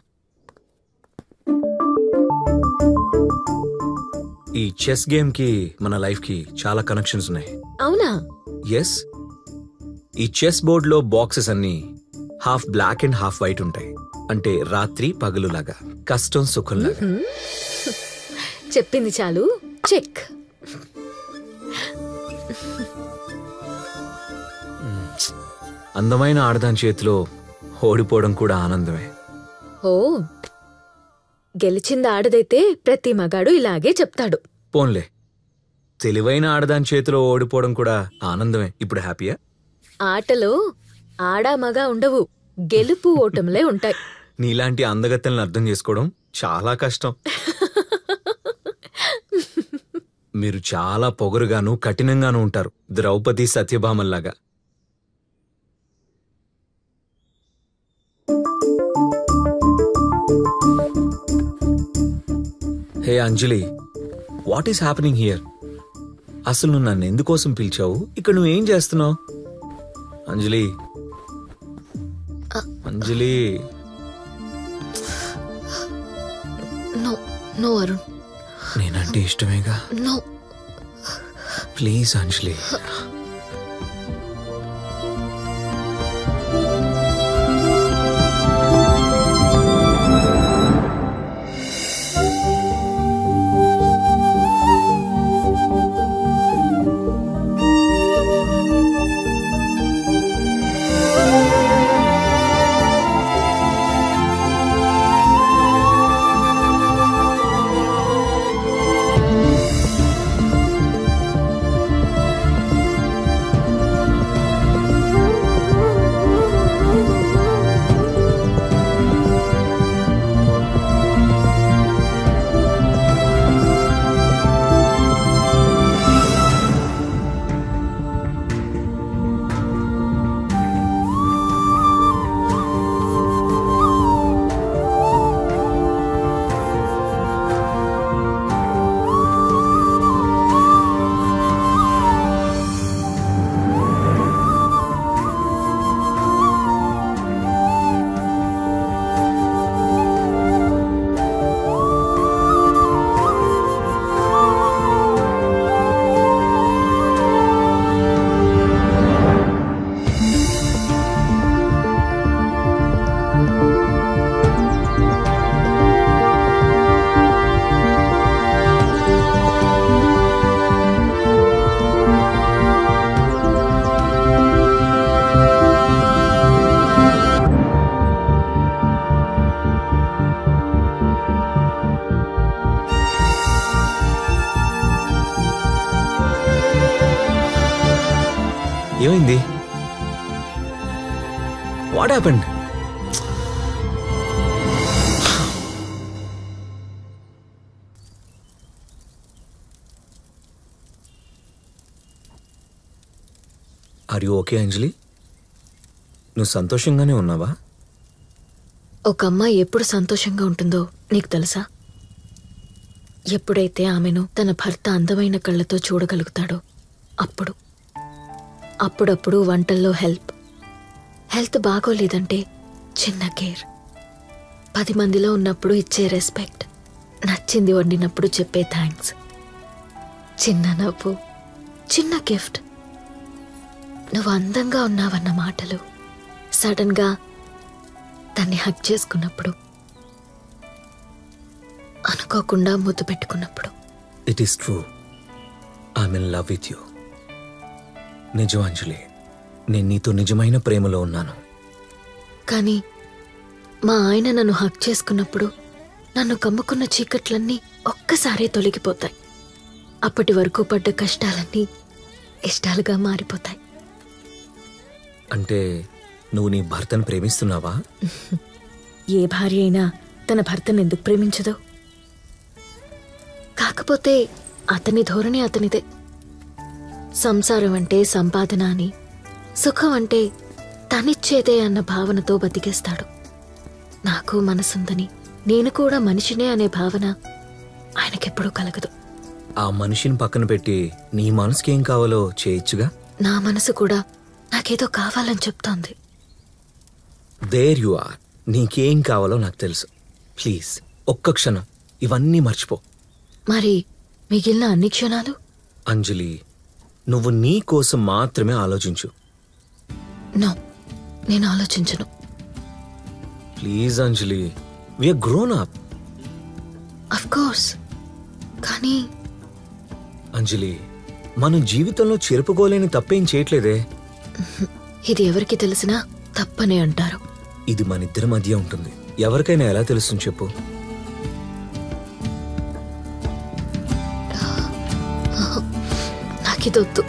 ఈ చెస్ గేమ్ కి మన లైఫ్ కి చాలా కనెక్షన్స్ ఉన్నాయి అవునా ఎస్ ఈ చెస్ బోర్డ్ లో బాక్సెస్ అన్ని half black and half white ఉంటాయి అంటే రాత్రి పగలు లాగా కష్టం సుఖం లాగా హ్మ్. చెప్పింది చాలు చెక్ అందమైన ఆడదాని చేతిలో ఓడిపోవడం కూడా ఆనందమే ఓ గెలిచింది ఆడదైతే ప్రతి మగాడు ఇలాగే చెప్తాడు పోన్లే తెలివైన ఆడదాని చేతిలో ఓడిపోవడం కూడా ఆనందమే ఇప్పుడు హ్యాపీయా ఆటలో ఆడా మగ ఉండవు గెలుపు ఓటములే ఉంటాయి నీలాంటి అందగత్తెలను అర్థం చేసుకోవడం చాలా కష్టం మీరు చాలా పొగరుగాను కఠినంగాను ఉంటారు ద్రౌపది సత్యభామల్లాగా hey Anjali what is happening here అసలు నువ్వు నన్ను ఎందుకోసం పిలిచావు ఇక్కడ నువ్వేం చేస్తున్నావు అంజలి అంజలి నో నో అరుణ్ నేనంటే ఇష్టమేగా నో ప్లీజ్ అంజలి ఏమైంది what happened are you okay Anjali నువ్వు సంతోషంగానే ఉన్నావా ఒక అమ్మాయి ఎప్పుడు సంతోషంగా ఉంటుందో నీకు తెలుసా ఎప్పుడైతే ఆమెను తన భర్త అందమైన కళ్ళతో చూడగలుగుతాడో అప్పుడు అప్పుడప్పుడు వంటల్లో హెల్ప్ హెల్త్ బాగోలేదంటే చిన్న కేర్ పది మందిలో ఉన్నప్పుడు ఇచ్చే రెస్పెక్ట్ నచ్చింది వండినప్పుడు చెప్పే థ్యాంక్స్ చిన్న నవ్వు చిన్న గిఫ్ట్ నువ్వు అందంగా ఉన్నావన్న మాటలు సడన్గా దాన్ని హక్ చేసుకున్నప్పుడు అనుకోకుండా ముద్దు పెట్టుకున్నప్పుడు it is true I'm in love with you నిజం అంజలి నేను నీతో నిజమైన ప్రేమలో ఉన్నాను కానీ మా ఆయన నన్ను హక్ చేసుకున్నప్పుడు నన్ను కమ్ముకున్న చీకట్లన్నీ ఒక్కసారే తొలగిపోతాయి అప్పటి వరకు పడ్డ కష్టాలన్నీ ఇష్టాలుగా మారిపోతాయి అంటే నువ్వు నీ భర్తను ప్రేమిస్తున్నావా ఏ భార్య అయినా తన భర్తను ఎందుకు ప్రేమించదు కాకపోతే అతని ధోరణి అతనిదే సంసారం అంటే సంపాదన అని సుఖం అంటే తనిచ్చేదే అన్న భావనతో బతికేస్తాడు నాకు మనసుందని నేను కూడా మనిషినే అనే భావన ఆయనకెప్పుడూ కలగదు ఆ మనిషిని పక్కన పెట్టి నీ మనసుకేం కావాలో చేయొచ్చుగా నా మనసు కూడా నాకేదో కావాలని చెప్తోంది దేర్ యు ఆర్ నీకేం కావాలో నాకు తెలుసు ప్లీజ్ ఒక్క క్షణం ఇవన్నీ మర్చిపో మరి మిగిలిన అన్ని క్షణాలు అంజలి నువ్వు నీ కోసం మాత్రమే ఆలోచించు నో నేను ఆలోచించను please Anjali we are grown up of course కానీ అంజలి మనం జీవితంలో చెరుపుకోలేని తప్పేం చేయట్లేదే ఇది ఎవరికి తెలిసినా తప్పనే అంటారు ఇది మన ఇద్దరి మధ్య ఉంటుంది ఎవరికైనా ఎలా తెలుస్తుంది చెప్పు నాకిదొద్దు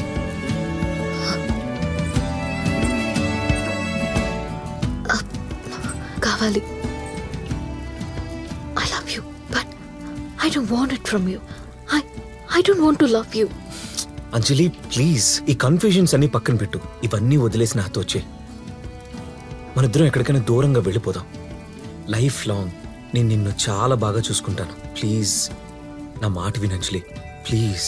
అ- కావాలి I love you but I don't want it from you I I don't want to love you Anjali please ఈ కన్ఫ్యూజన్స్ అన్ని పక్కన పెట్టు ఇవన్నీ వదిలేసి నాతో వచ్చే మనిద్దరం ఎక్కడికైనా దూరంగా వెళ్ళిపోదాం లైఫ్ లాంగ్ నేను నిన్ను చాలా బాగా చూసుకుంటాను ప్లీజ్ నా మాట విను అంజలి ప్లీజ్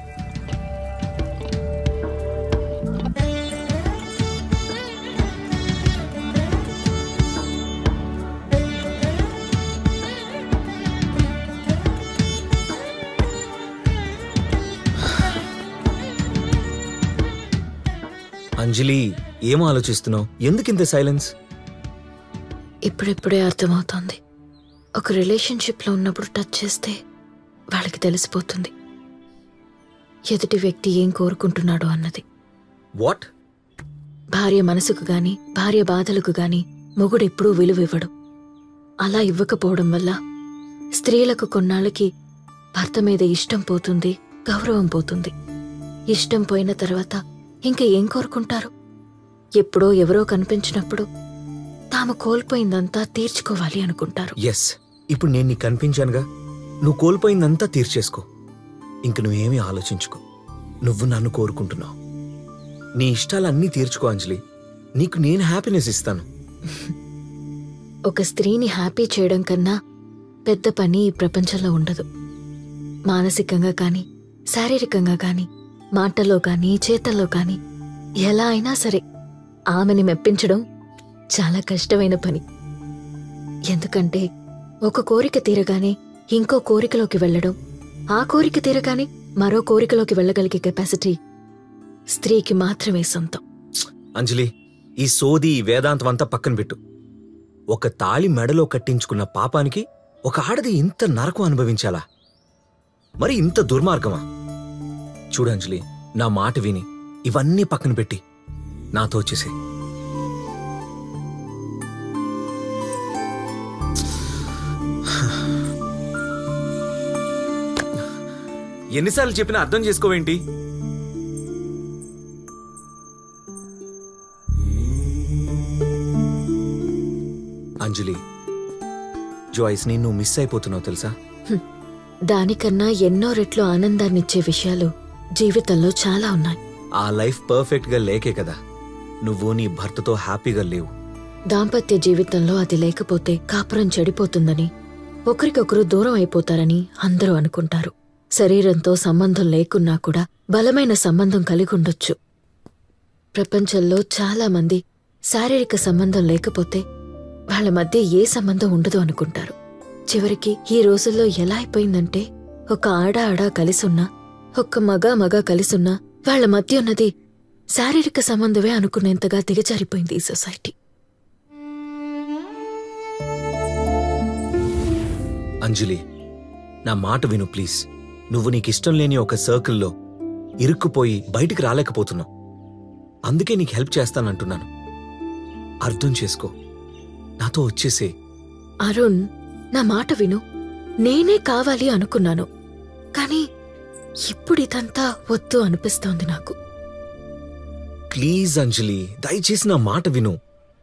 అంజలి ఏం ఆలోచిస్తున్నావు ఎందుకింత సైలెన్స్ ఇప్పుడిప్పుడే అర్థమవుతోంది ఒక రిలేషన్షిప్లో ఉన్నప్పుడు టచ్ చేస్తే వాళ్ళకి తెలిసిపోతుంది ఎదుటి వ్యక్తి ఏం కోరుకుంటున్నాడో అన్నది వాట్ భార్య మనసుకు గాని భార్య బాధలకు గాని మొగుడెప్పుడూ విలువ ఇవ్వడు అలా ఇవ్వకపోవడం వల్ల స్త్రీలకు కొన్నాళ్ళకి భర్త మీద ఇష్టం పోతుంది గౌరవం పోతుంది ఇష్టం పోయిన తర్వాత ఇంకా ఏం కోరుకుంటారు ఎప్పుడో ఎవరో కనిపించినప్పుడు తాము కోల్పోయిందంతా తీర్చుకోవాలి అనుకుంటారు ఎస్ ఇప్పుడు నేను నీకు కనిపించానుగా నువ్వు కోల్పోయిందంతా తీర్చేసుకో ఇంక నువ్వేమీ ఆలోచించుకో నువ్వు నన్ను కోరుకుంటున్నావు నీ ఇష్టాలన్నీ తీర్చుకో అంజలి నీకు నేను హ్యాపీనెస్ ఇస్తాను ఒక స్త్రీని హ్యాపీ చేయడం కన్నా పెద్ద పని ఈ ప్రపంచంలో ఉండదు మానసికంగా కానీ శారీరకంగా కానీ మాటల్లో కానీ చేతల్లో కానీ ఎలా అయినా సరే ఆమెని మెప్పించడం చాలా కష్టమైన పని ఎందుకంటే ఒక కోరిక తీరగానే ఇంకో కోరికలోకి వెళ్ళడం ఆ కోరిక తీరగానే మరో కోరికలోకి వెళ్ళగలిగే కెపాసిటీ స్త్రీకి మాత్రమే సొంతం అంజలి ఈ సోది ఈ వేదాంతం అంతా పక్కన పెట్టు ఒక తాళి మెడలో కట్టించుకున్న పాపానికి ఒక ఆడది ఇంత నరకం అనుభవించాలా మరి ఇంత దుర్మార్గమా చూడు అంజలి నా మాట విని ఇవన్నీ పక్కన పెట్టి నాతో వచ్చేసే ఎన్నిసార్లు చెప్పినా అర్థం చేసుకోవేంటి అంజలి జాయిస్ ని నువ్వు మిస్ అయిపోతున్నావు తెలుసా దానికన్నా ఎన్నో రెట్లు ఆనందాన్నిచ్చే విషయాలు జీవితంలో చాలా ఉన్నాయి ఆ లైఫ్ పర్ఫెక్ట్ గా లేకే కదా నువ్వు నీ భర్తతో హ్యాపీగా లేవు దాంపత్య జీవితంలో అది లేకపోతే కాపురం చెడిపోతుందని ఒకరికొకరు దూరం అయిపోతారని అందరూ అనుకుంటారు శరీరంతో సంబంధం లేకున్నా కూడా బలమైన సంబంధం కలిగి ఉండొచ్చు ప్రపంచంలో చాలా మంది శారీరక సంబంధం లేకపోతే వాళ్ళ మధ్య ఏ సంబంధం ఉండదు అనుకుంటారు చివరికి ఈ రోజుల్లో ఎలా అయిపోయిందంటే ఒక ఆడ ఆడ కలిసున్నా ఒక్క మగ మగ కలిసున్నా వాళ్ళ మధ్య ఉన్నది శారీరక సంబంధమే అనుకునేంతగా దిగజారిపోయింది ఈ సొసైటీ అంజలి నా మాట విను ప్లీజ్ నువ్వు నీకిష్టం లేని ఒక సర్కిల్లో ఇరుక్కుపోయి బయటికి రాలేకపోతున్నావు అందుకే నీకు హెల్ప్ చేస్తానంటున్నాను అర్థం చేసుకో నాతో వచ్చేసే అరుణ్ నా మాట విను నేనే కావాలి అనుకున్నాను కానీ ఇప్పుడు ఇదంతా వద్దు అనిపిస్తోంది నాకు ప్లీజ్ అంజలి దయచేసి నా మాట విను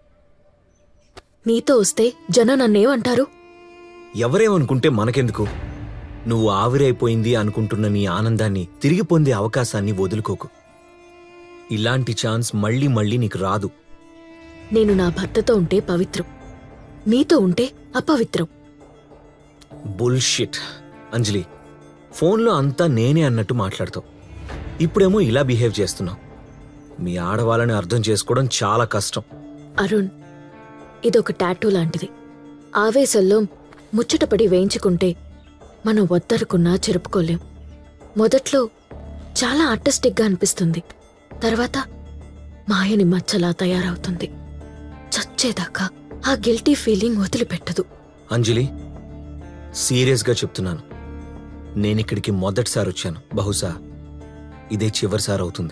నీతో వస్తే జనం నన్నేమంటారు ఎవరేమనుకుంటే మనకెందుకు నువ్వు ఆవిరైపోయింది అనుకుంటున్న నీ ఆనందాన్ని తిరిగి పొందే అవకాశాన్ని వదులుకోకు ఇలాంటి ఛాన్స్ మళ్ళీ మళ్ళీ నీకు రాదు నేను నా భర్తతో ఉంటే పవిత్రం నీతో ఉంటే అపవిత్రం బుల్షిట్ అంజలి ఫోన్లో అంతా నేనే అన్నట్టు మాట్లాడతావు ఇప్పుడేమో ఇలా బిహేవ్ చేస్తున్నావు మీ ఆడవాళ్ళని అర్థం చేసుకోవడం చాలా కష్టం అరుణ్ ఇదొక టాటూ లాంటిది ఆవేశంలో ముచ్చటపడి వేయించుకుంటే మనం వద్దరుకున్నా చెరుపుకోలేం మొదట్లో చాలా ఆర్టిస్టిక్గా అనిపిస్తుంది తర్వాత మాయని మచ్చలా తయారవుతుంది చచ్చేదాకా ఆ గిల్టీ ఫీలింగ్ వదిలిపెట్టదు అంజలి సీరియస్గా చెప్తున్నాను నేనిక్కడికి మొదటిసారి వచ్చాను బహుశా ఇదే చివరిసారి అవుతుంది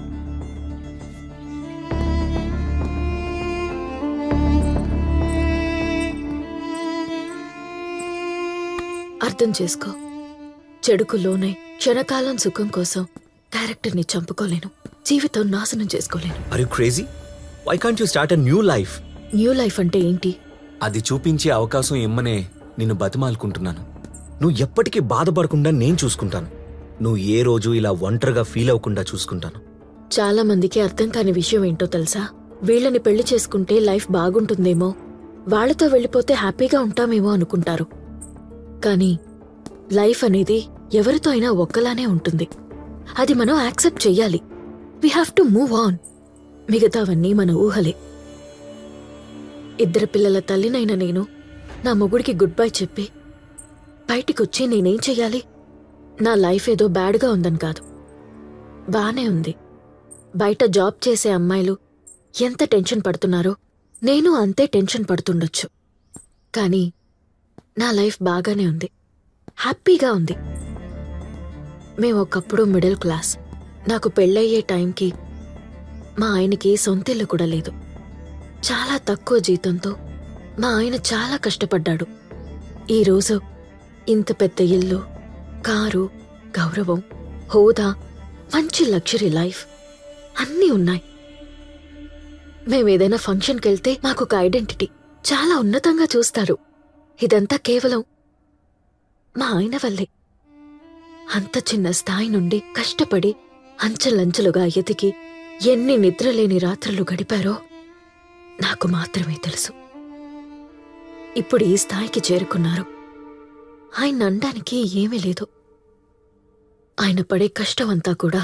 అర్థం చేసుకో చెడుకు లోనై క్షణకాలం సుఖం కోసం క్యారెక్టర్ని చంపుకోలేను జీవితం నాశనం చేసుకోలేను are you crazy why can't you start a new life new life అంటే ఏంటి అది చూపించే అవకాశం ఇమ్మనే నిన్ను బతిమాలుకుంటున్నాను నువ్వు ఎప్పటికీ బాధపడకుండా నేను చూసుకుంటాను నువ్వు ఏ రోజు ఇలా ఒంటరిగా ఫీల్ అవ్వకుండా చూసుకుంటాను చాలా మందికి అర్థం కాని విషయం ఏంటో తెలుసా వీళ్ళని పెళ్లి చేసుకుంటే లైఫ్ బాగుంటుందేమో వాళ్ళతో వెళ్ళిపోతే హ్యాపీగా ఉంటామేమో అనుకుంటారు కానీ లైఫ్ అనేది ఎవరితో అయినా ఒక్కలానే ఉంటుంది అది మనం యాక్సెప్ట్ చెయ్యాలి we have to move on మిగతావన్నీ మన ఊహలే ఇద్దరు పిల్లల తల్లినైన నేను నా మొగుడికి గుడ్ బై చెప్పి బయటికొచ్చి నేనేం చెయ్యాలి నా లైఫ్ ఏదో బ్యాడ్గా ఉందని కాదు బానే ఉంది బయట జాబ్ చేసే అమ్మాయిలు ఎంత టెన్షన్ పడుతున్నారో నేను అంతే టెన్షన్ పడుతుండొచ్చు కానీ నా లైఫ్ బాగానే ఉంది హ్యాపీగా ఉంది మేము ఒకప్పుడు మిడిల్ క్లాస్ నాకు పెళ్ళయ్యే టైంకి మా ఆయనకి సొంతిల్లు కూడా లేదు చాలా తక్కువ జీతంతో మా ఆయన చాలా కష్టపడ్డాడు ఈరోజు ఇంత పెద్ద ఇల్లు కారు గౌరవం హోదా మంచి లగ్జరీ లైఫ్ అన్నీ ఉన్నాయి మేమేదైనా ఫంక్షన్కి వెళ్తే మాకు ఒక ఐడెంటిటీ చాలా ఉన్నతంగా చూస్తారు ఇదంతా కేవలం మా ఆయన వల్లే అంత చిన్న స్థాయి నుండి కష్టపడి అంచెలంచెలుగా ఎదిగి ఎన్ని నిద్రలేని రాత్రులు గడిపారో నాకు మాత్రమే తెలుసు ఇప్పుడు ఈ స్థాయికి చేరుకున్నారు ఆయన అనడానికి ఏమీ లేదు ఆయన పడే కష్టం అంతా కూడా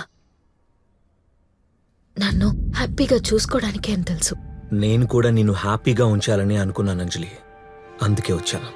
నన్ను హ్యాపీగా చూసుకోవడానికే అని తెలుసు నేను కూడా నిన్ను హ్యాపీగా ఉంచాలని అనుకున్నాను అంజలి అందుకే వచ్చాను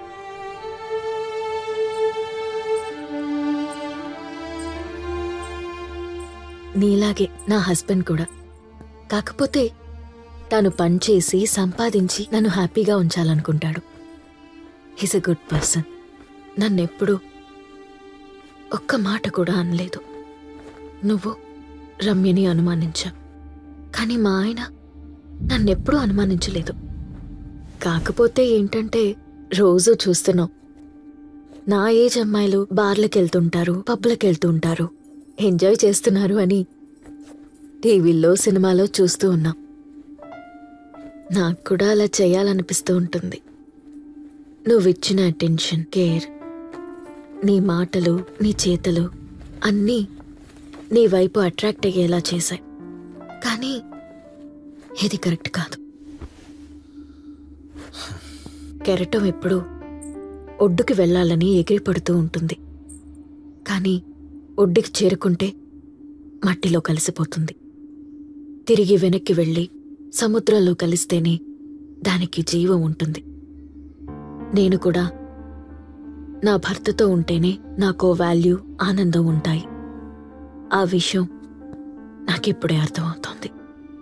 నీలాగే నా హస్బెండ్ కూడా కాకపోతే తాను పనిచేసి సంపాదించి నన్ను హ్యాపీగా ఉంచాలనుకుంటాడు హిస్ ఎ గుడ్ పర్సన్ నన్నెప్పుడు ఒక్క మాట కూడా అనలేదు నువ్వు రమ్యని అనుమానించా కానీ మా ఆయన నన్నెప్పుడూ అనుమానించలేదు కాకపోతే ఏంటంటే రోజూ చూస్తున్నాం నా ఏజ్ అమ్మాయిలు బార్లకెళ్తుంటారు పబ్లకెళ్తుంటారు ఎంజాయ్ చేస్తున్నారు అని టీవీల్లో సినిమాలో చూస్తూ ఉన్నాం నాకు కూడా అలా చేయాలనిపిస్తూ ఉంటుంది నువ్విచ్చిన అటెన్షన్ కేర్ నీ మాటలు నీ చేతలు అన్నీ నీ వైపు అట్రాక్ట్ అయ్యేలా చేశాయి కానీ ఇది కరెక్ట్ కాదు కెరటం ఎప్పుడు ఒడ్డుకి వెళ్ళాలని ఎగిరిపడుతూ ఉంటుంది కానీ ఒడ్డుకి చేరుకుంటే మట్టిలో కలిసిపోతుంది తిరిగి వెనక్కి వెళ్ళి సముద్రంలో కలిస్తేనే దానికి జీవం ఉంటుంది నేను కూడా నా భర్తతో ఉంటేనే నాకో వాల్యూ ఆనందం ఉంటాయి ఆ విషయం నాకిప్పుడే అర్థమవుతోంది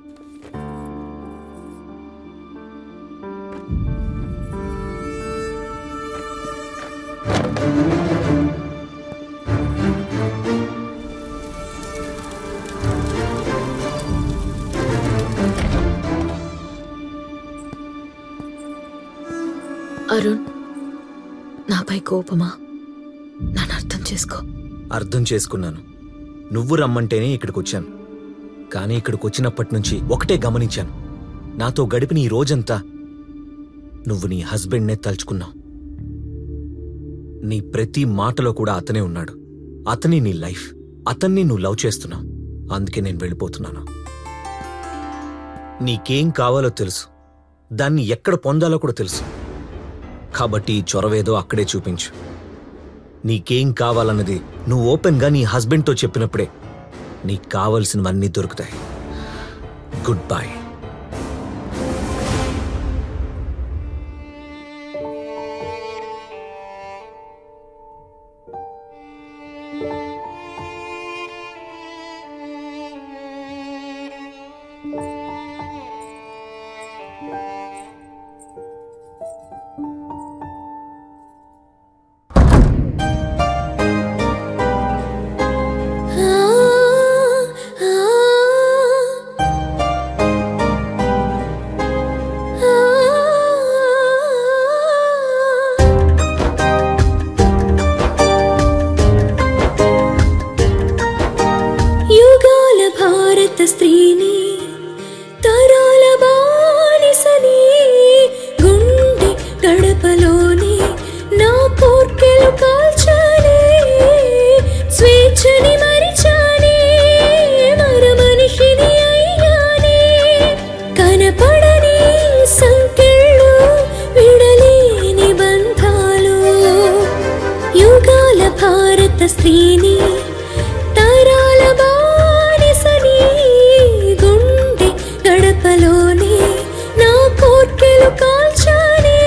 అరుణ్ నాపై కోపమా నన్ను అర్థం చేసుకో అర్థం చేసుకున్నాను నువ్వు రమ్మంటేనే ఇక్కడికి వచ్చాను కానీ ఇక్కడికి వచ్చినప్పటి నుంచి ఒకటే గమనించాను నాతో గడిపిన ఈ రోజంతా నువ్వు నీ హస్బెండ్నే తలుచుకున్నావు నీ ప్రతి మాటలో కూడా అతనే ఉన్నాడు అతని నీ లైఫ్ అతన్ని నువ్వు లవ్ చేస్తున్నావు అందుకే నేను వెళ్ళిపోతున్నాను నీకేం కావాలో తెలుసు దాన్ని ఎక్కడ పొందాలో కూడా తెలుసు కాబట్టి ఈ చొరవేదో అక్కడే చూపించు నీకేం కావాలన్నది నువ్వు ఓపెన్గా నీ హస్బెండ్తో చెప్పినప్పుడే నీకు కావలసినవన్నీ దొరుకుతాయి గుడ్ బై ఆ స్త్రీని తరాల బానిసని గుండె గడపలోనే నా కోర్కెలు కాల్చానే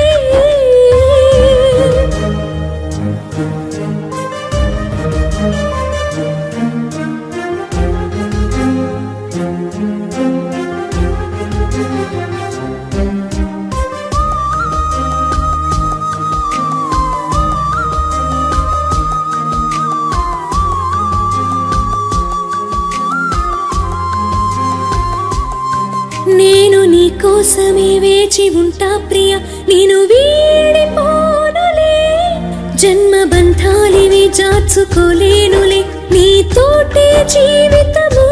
నేను నీ కోసమే వేచి ఉంటా ప్రియ నేను వీడిపోనులే జన్మ బంధాలివి జార్చుకోలేనులే నీతోటే జీవితము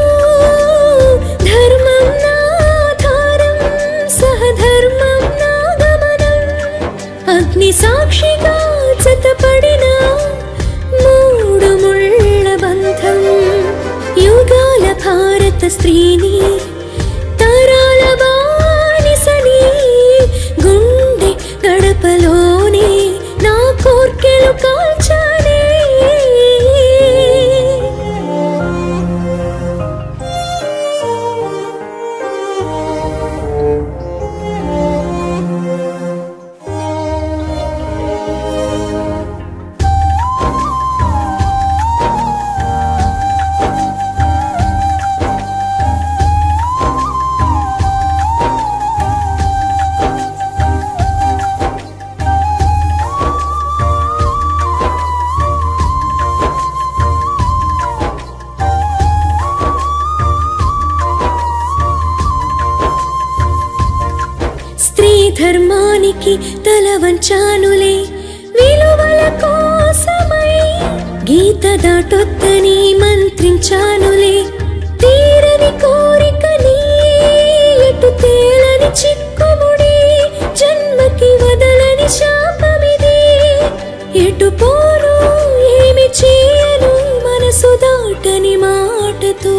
ధర్మం నా ఆధారం సహధర్మం నా గమనం అగ్ని సాక్షిగా జతపడిన మూడు ముళ్ళ బంధం యుగాల భారత స్త్రీని తరాల బానిసని గుండె గడపలోనే నా కోర్కెలు కాల్చానే స్త్రీ ధర్మానికి తల వంచానులే విలువల కోసమై గీత దాటొద్దని మంత్రించానులే తీరని కోరికని ఎటు తేలని చిక్కుముడి జన్మకి వదలని శాపమిది ఎటు పోను ఏమి చేయను మనసు దాటని మాటతో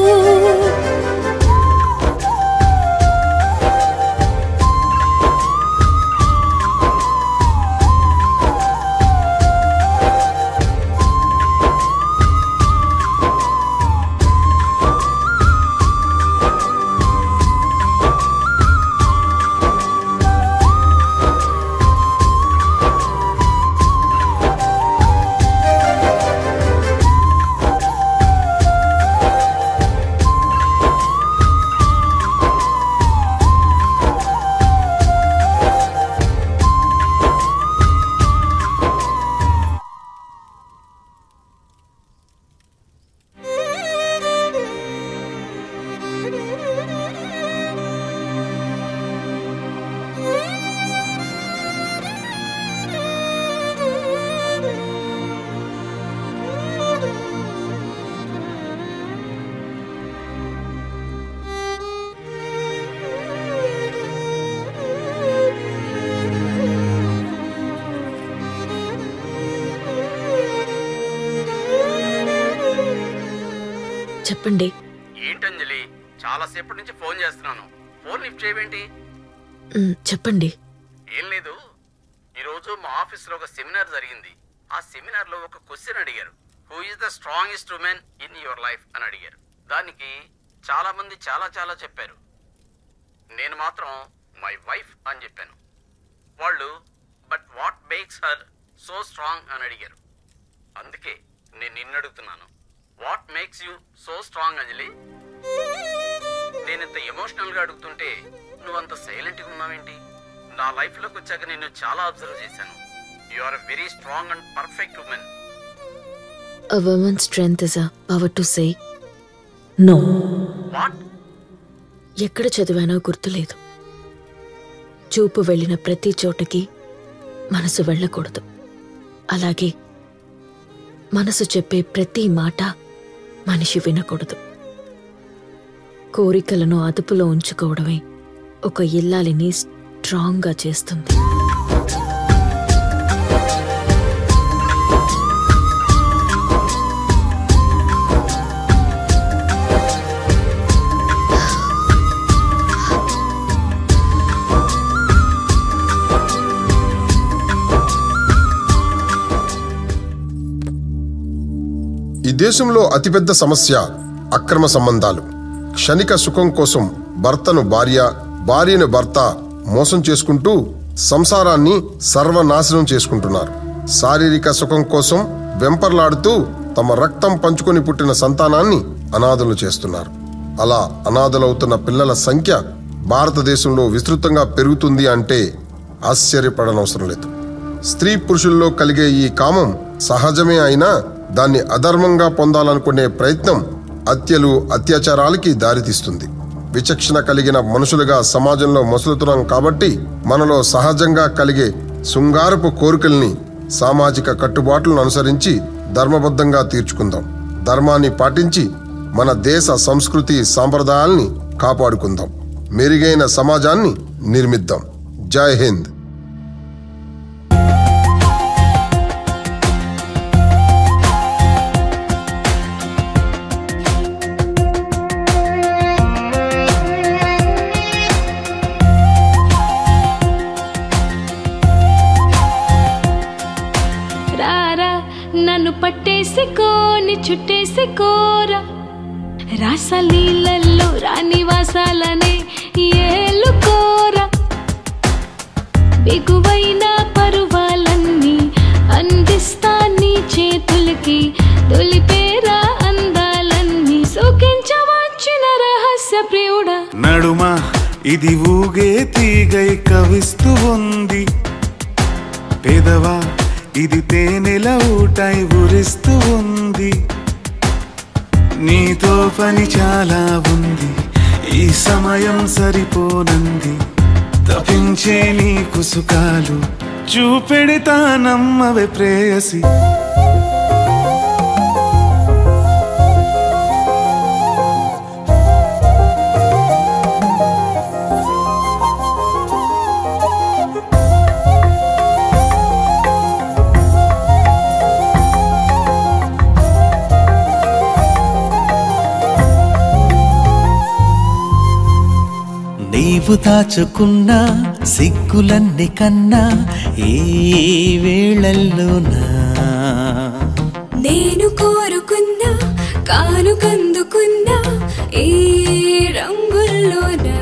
చెప్పండి ఏంటంజలి చాలా సేపటి నుంచి ఫోన్ చేస్తున్నాను ఫోన్ లిఫ్ట్ చేయవేంటి మ్, చెప్పండి ఏం లేదు ఈరోజు మా ఆఫీస్లో ఒక సెమినార్ జరిగింది ఆ సెమినార్లో ఒక క్వశ్చన్ అడిగారు who is the strongest woman in your life అని అడిగారు దానికి చాలా మంది చాలా చాలా చెప్పారు నేను మాత్రం మై వైఫ్ అని చెప్పాను వాళ్ళు but what makes her so strong అని అడిగారు అందుకే నేను నిన్ను అడుగుతున్నాను what makes you so strong Anjali నేను ఇంత ఎమోషనల్ గా అడుగుతుంటే నువ్వు అంత సైలెంట్ గా ఉన్నావేంటి నా లైఫ్ లోకి వచ్చాక నిన్ను చాలా అబ్జర్వ్ చేశాను you are very strong and perfect woman A woman's strength is a power to say no. What ఎక్కడ చదివానో గుర్తులేదు చూపు వెళ్ళిన ప్రతి చోటకి మనసు వెళ్ళకూడదు అలాగే మనసు చెప్పే ప్రతి మాట మనిషి వినకూడదు కోరికలను అదుపులో ఉంచుకోవడమే ఒక ఇల్లాలిని స్ట్రాంగ్గా చేస్తుంది దేశంలో అతిపెద్ద సమస్య అక్రమ సంబంధాలు క్షణిక సుఖం కోసం భర్తను భార్య భార్యను భర్త మోసం చేసుకుంటూ సంసారాన్ని సర్వనాశనం చేసుకుంటున్నారు శారీరక సుఖం కోసం వెంపర్లాడుతూ తమ రక్తం పంచుకొని పుట్టిన సంతానాన్ని అనాథలు చేస్తున్నారు అలా అనాథలవుతున్న పిల్లల సంఖ్య భారతదేశంలో విస్తృతంగా పెరుగుతుంది అంటే ఆశ్చర్యపడనవసరం లేదు స్త్రీ పురుషుల్లో కలిగే ఈ కామం సహజమే అయినా దాన్ని అధర్మంగా పొందాలనుకునే ప్రయత్నం హత్యలు అత్యాచారాలకి దారితీస్తుంది విచక్షణ కలిగిన మనుషులుగా సమాజంలో మసులుతున్నాం కాబట్టి మనలో సహజంగా కలిగే శృంగారపు కోరికల్ని సామాజిక కట్టుబాట్లను అనుసరించి ధర్మబద్ధంగా తీర్చుకుందాం ధర్మాన్ని పాటించి మన దేశ సంస్కృతి సాంప్రదాయాల్ని కాపాడుకుందాం మెరుగైన సమాజాన్ని నిర్మిద్దాం జై హింద్ రారా నన్ను పట్టేసుకోని చుట్టేసుకోరా రాసలీలలో రానివాసాలనే ఏలుకోరా బిగువైన పరువాలన్నీ అందిస్తా నీ చేతులకి తొలిపేరా అందాలన్నీ సోకించవచ్చిన రహస్య ప్రియుడా నడుమ ఇది ఊగే తీగై కవిస్తూ ఉంది పేదవా ఇది తేనెల ఊటై ఊరిస్తూ ఉంది నీతో పని చాలా ఉంది ఈ సమయం సరిపోనంది తపించే నీ కుసుకాలు చూపెడతానమ్మవే ప్రేయసి నీవు దాచుకున్న సిగ్గులన్నీ కన్నా ఈ వేళల్లోనా నేను కోరుకున్నా కానుకందుకున్నా ఈ రంగుల్లోనా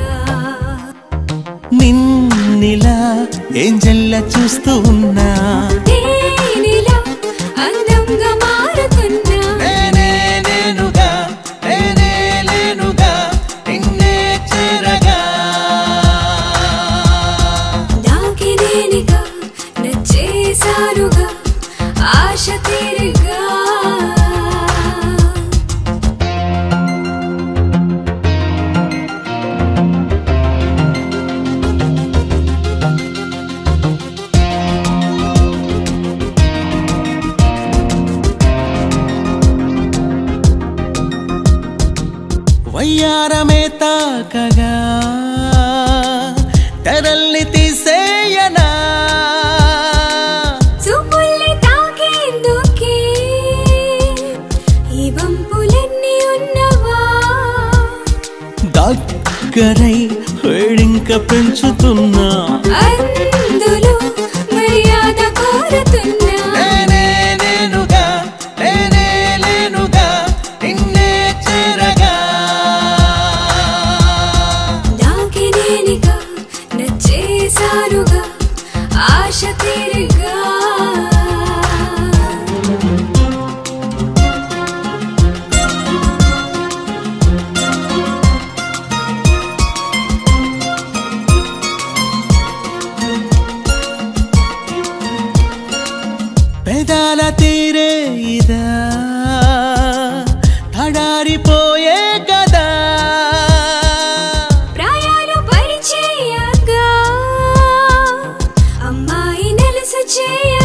నిన్నిలా ఏంజల్ల చూస్తూ ఉన్నా తేనెలా అందంగా మారుతున్నా నేనే నేనుగా నేనే లేనుగా నిన్నే చేరగా నాకి నేనిగా నచ్చేసానుగా ఆశ తీరిగా వయ్యారమే తాకగా తెరల్ని తీసేయనా చూపుల్ని తాకేందుకే ఈ వంపులన్నీ ఉన్నవా దగ్గరై వేడింక పెంచుతున్నా అందులో మర్యాద కోరుతున్నా నేనే నేనుగా నేనే లేనుగా నిన్నే చేరగా నాకి నేనిగా నచ్చేసానుగా ఆశ తీరిగా పెదాల తీరే ఇదా తడారిపోయే కదా ప్రాయాలు పరిచయగా అమ్మాయి నెలసు చేయ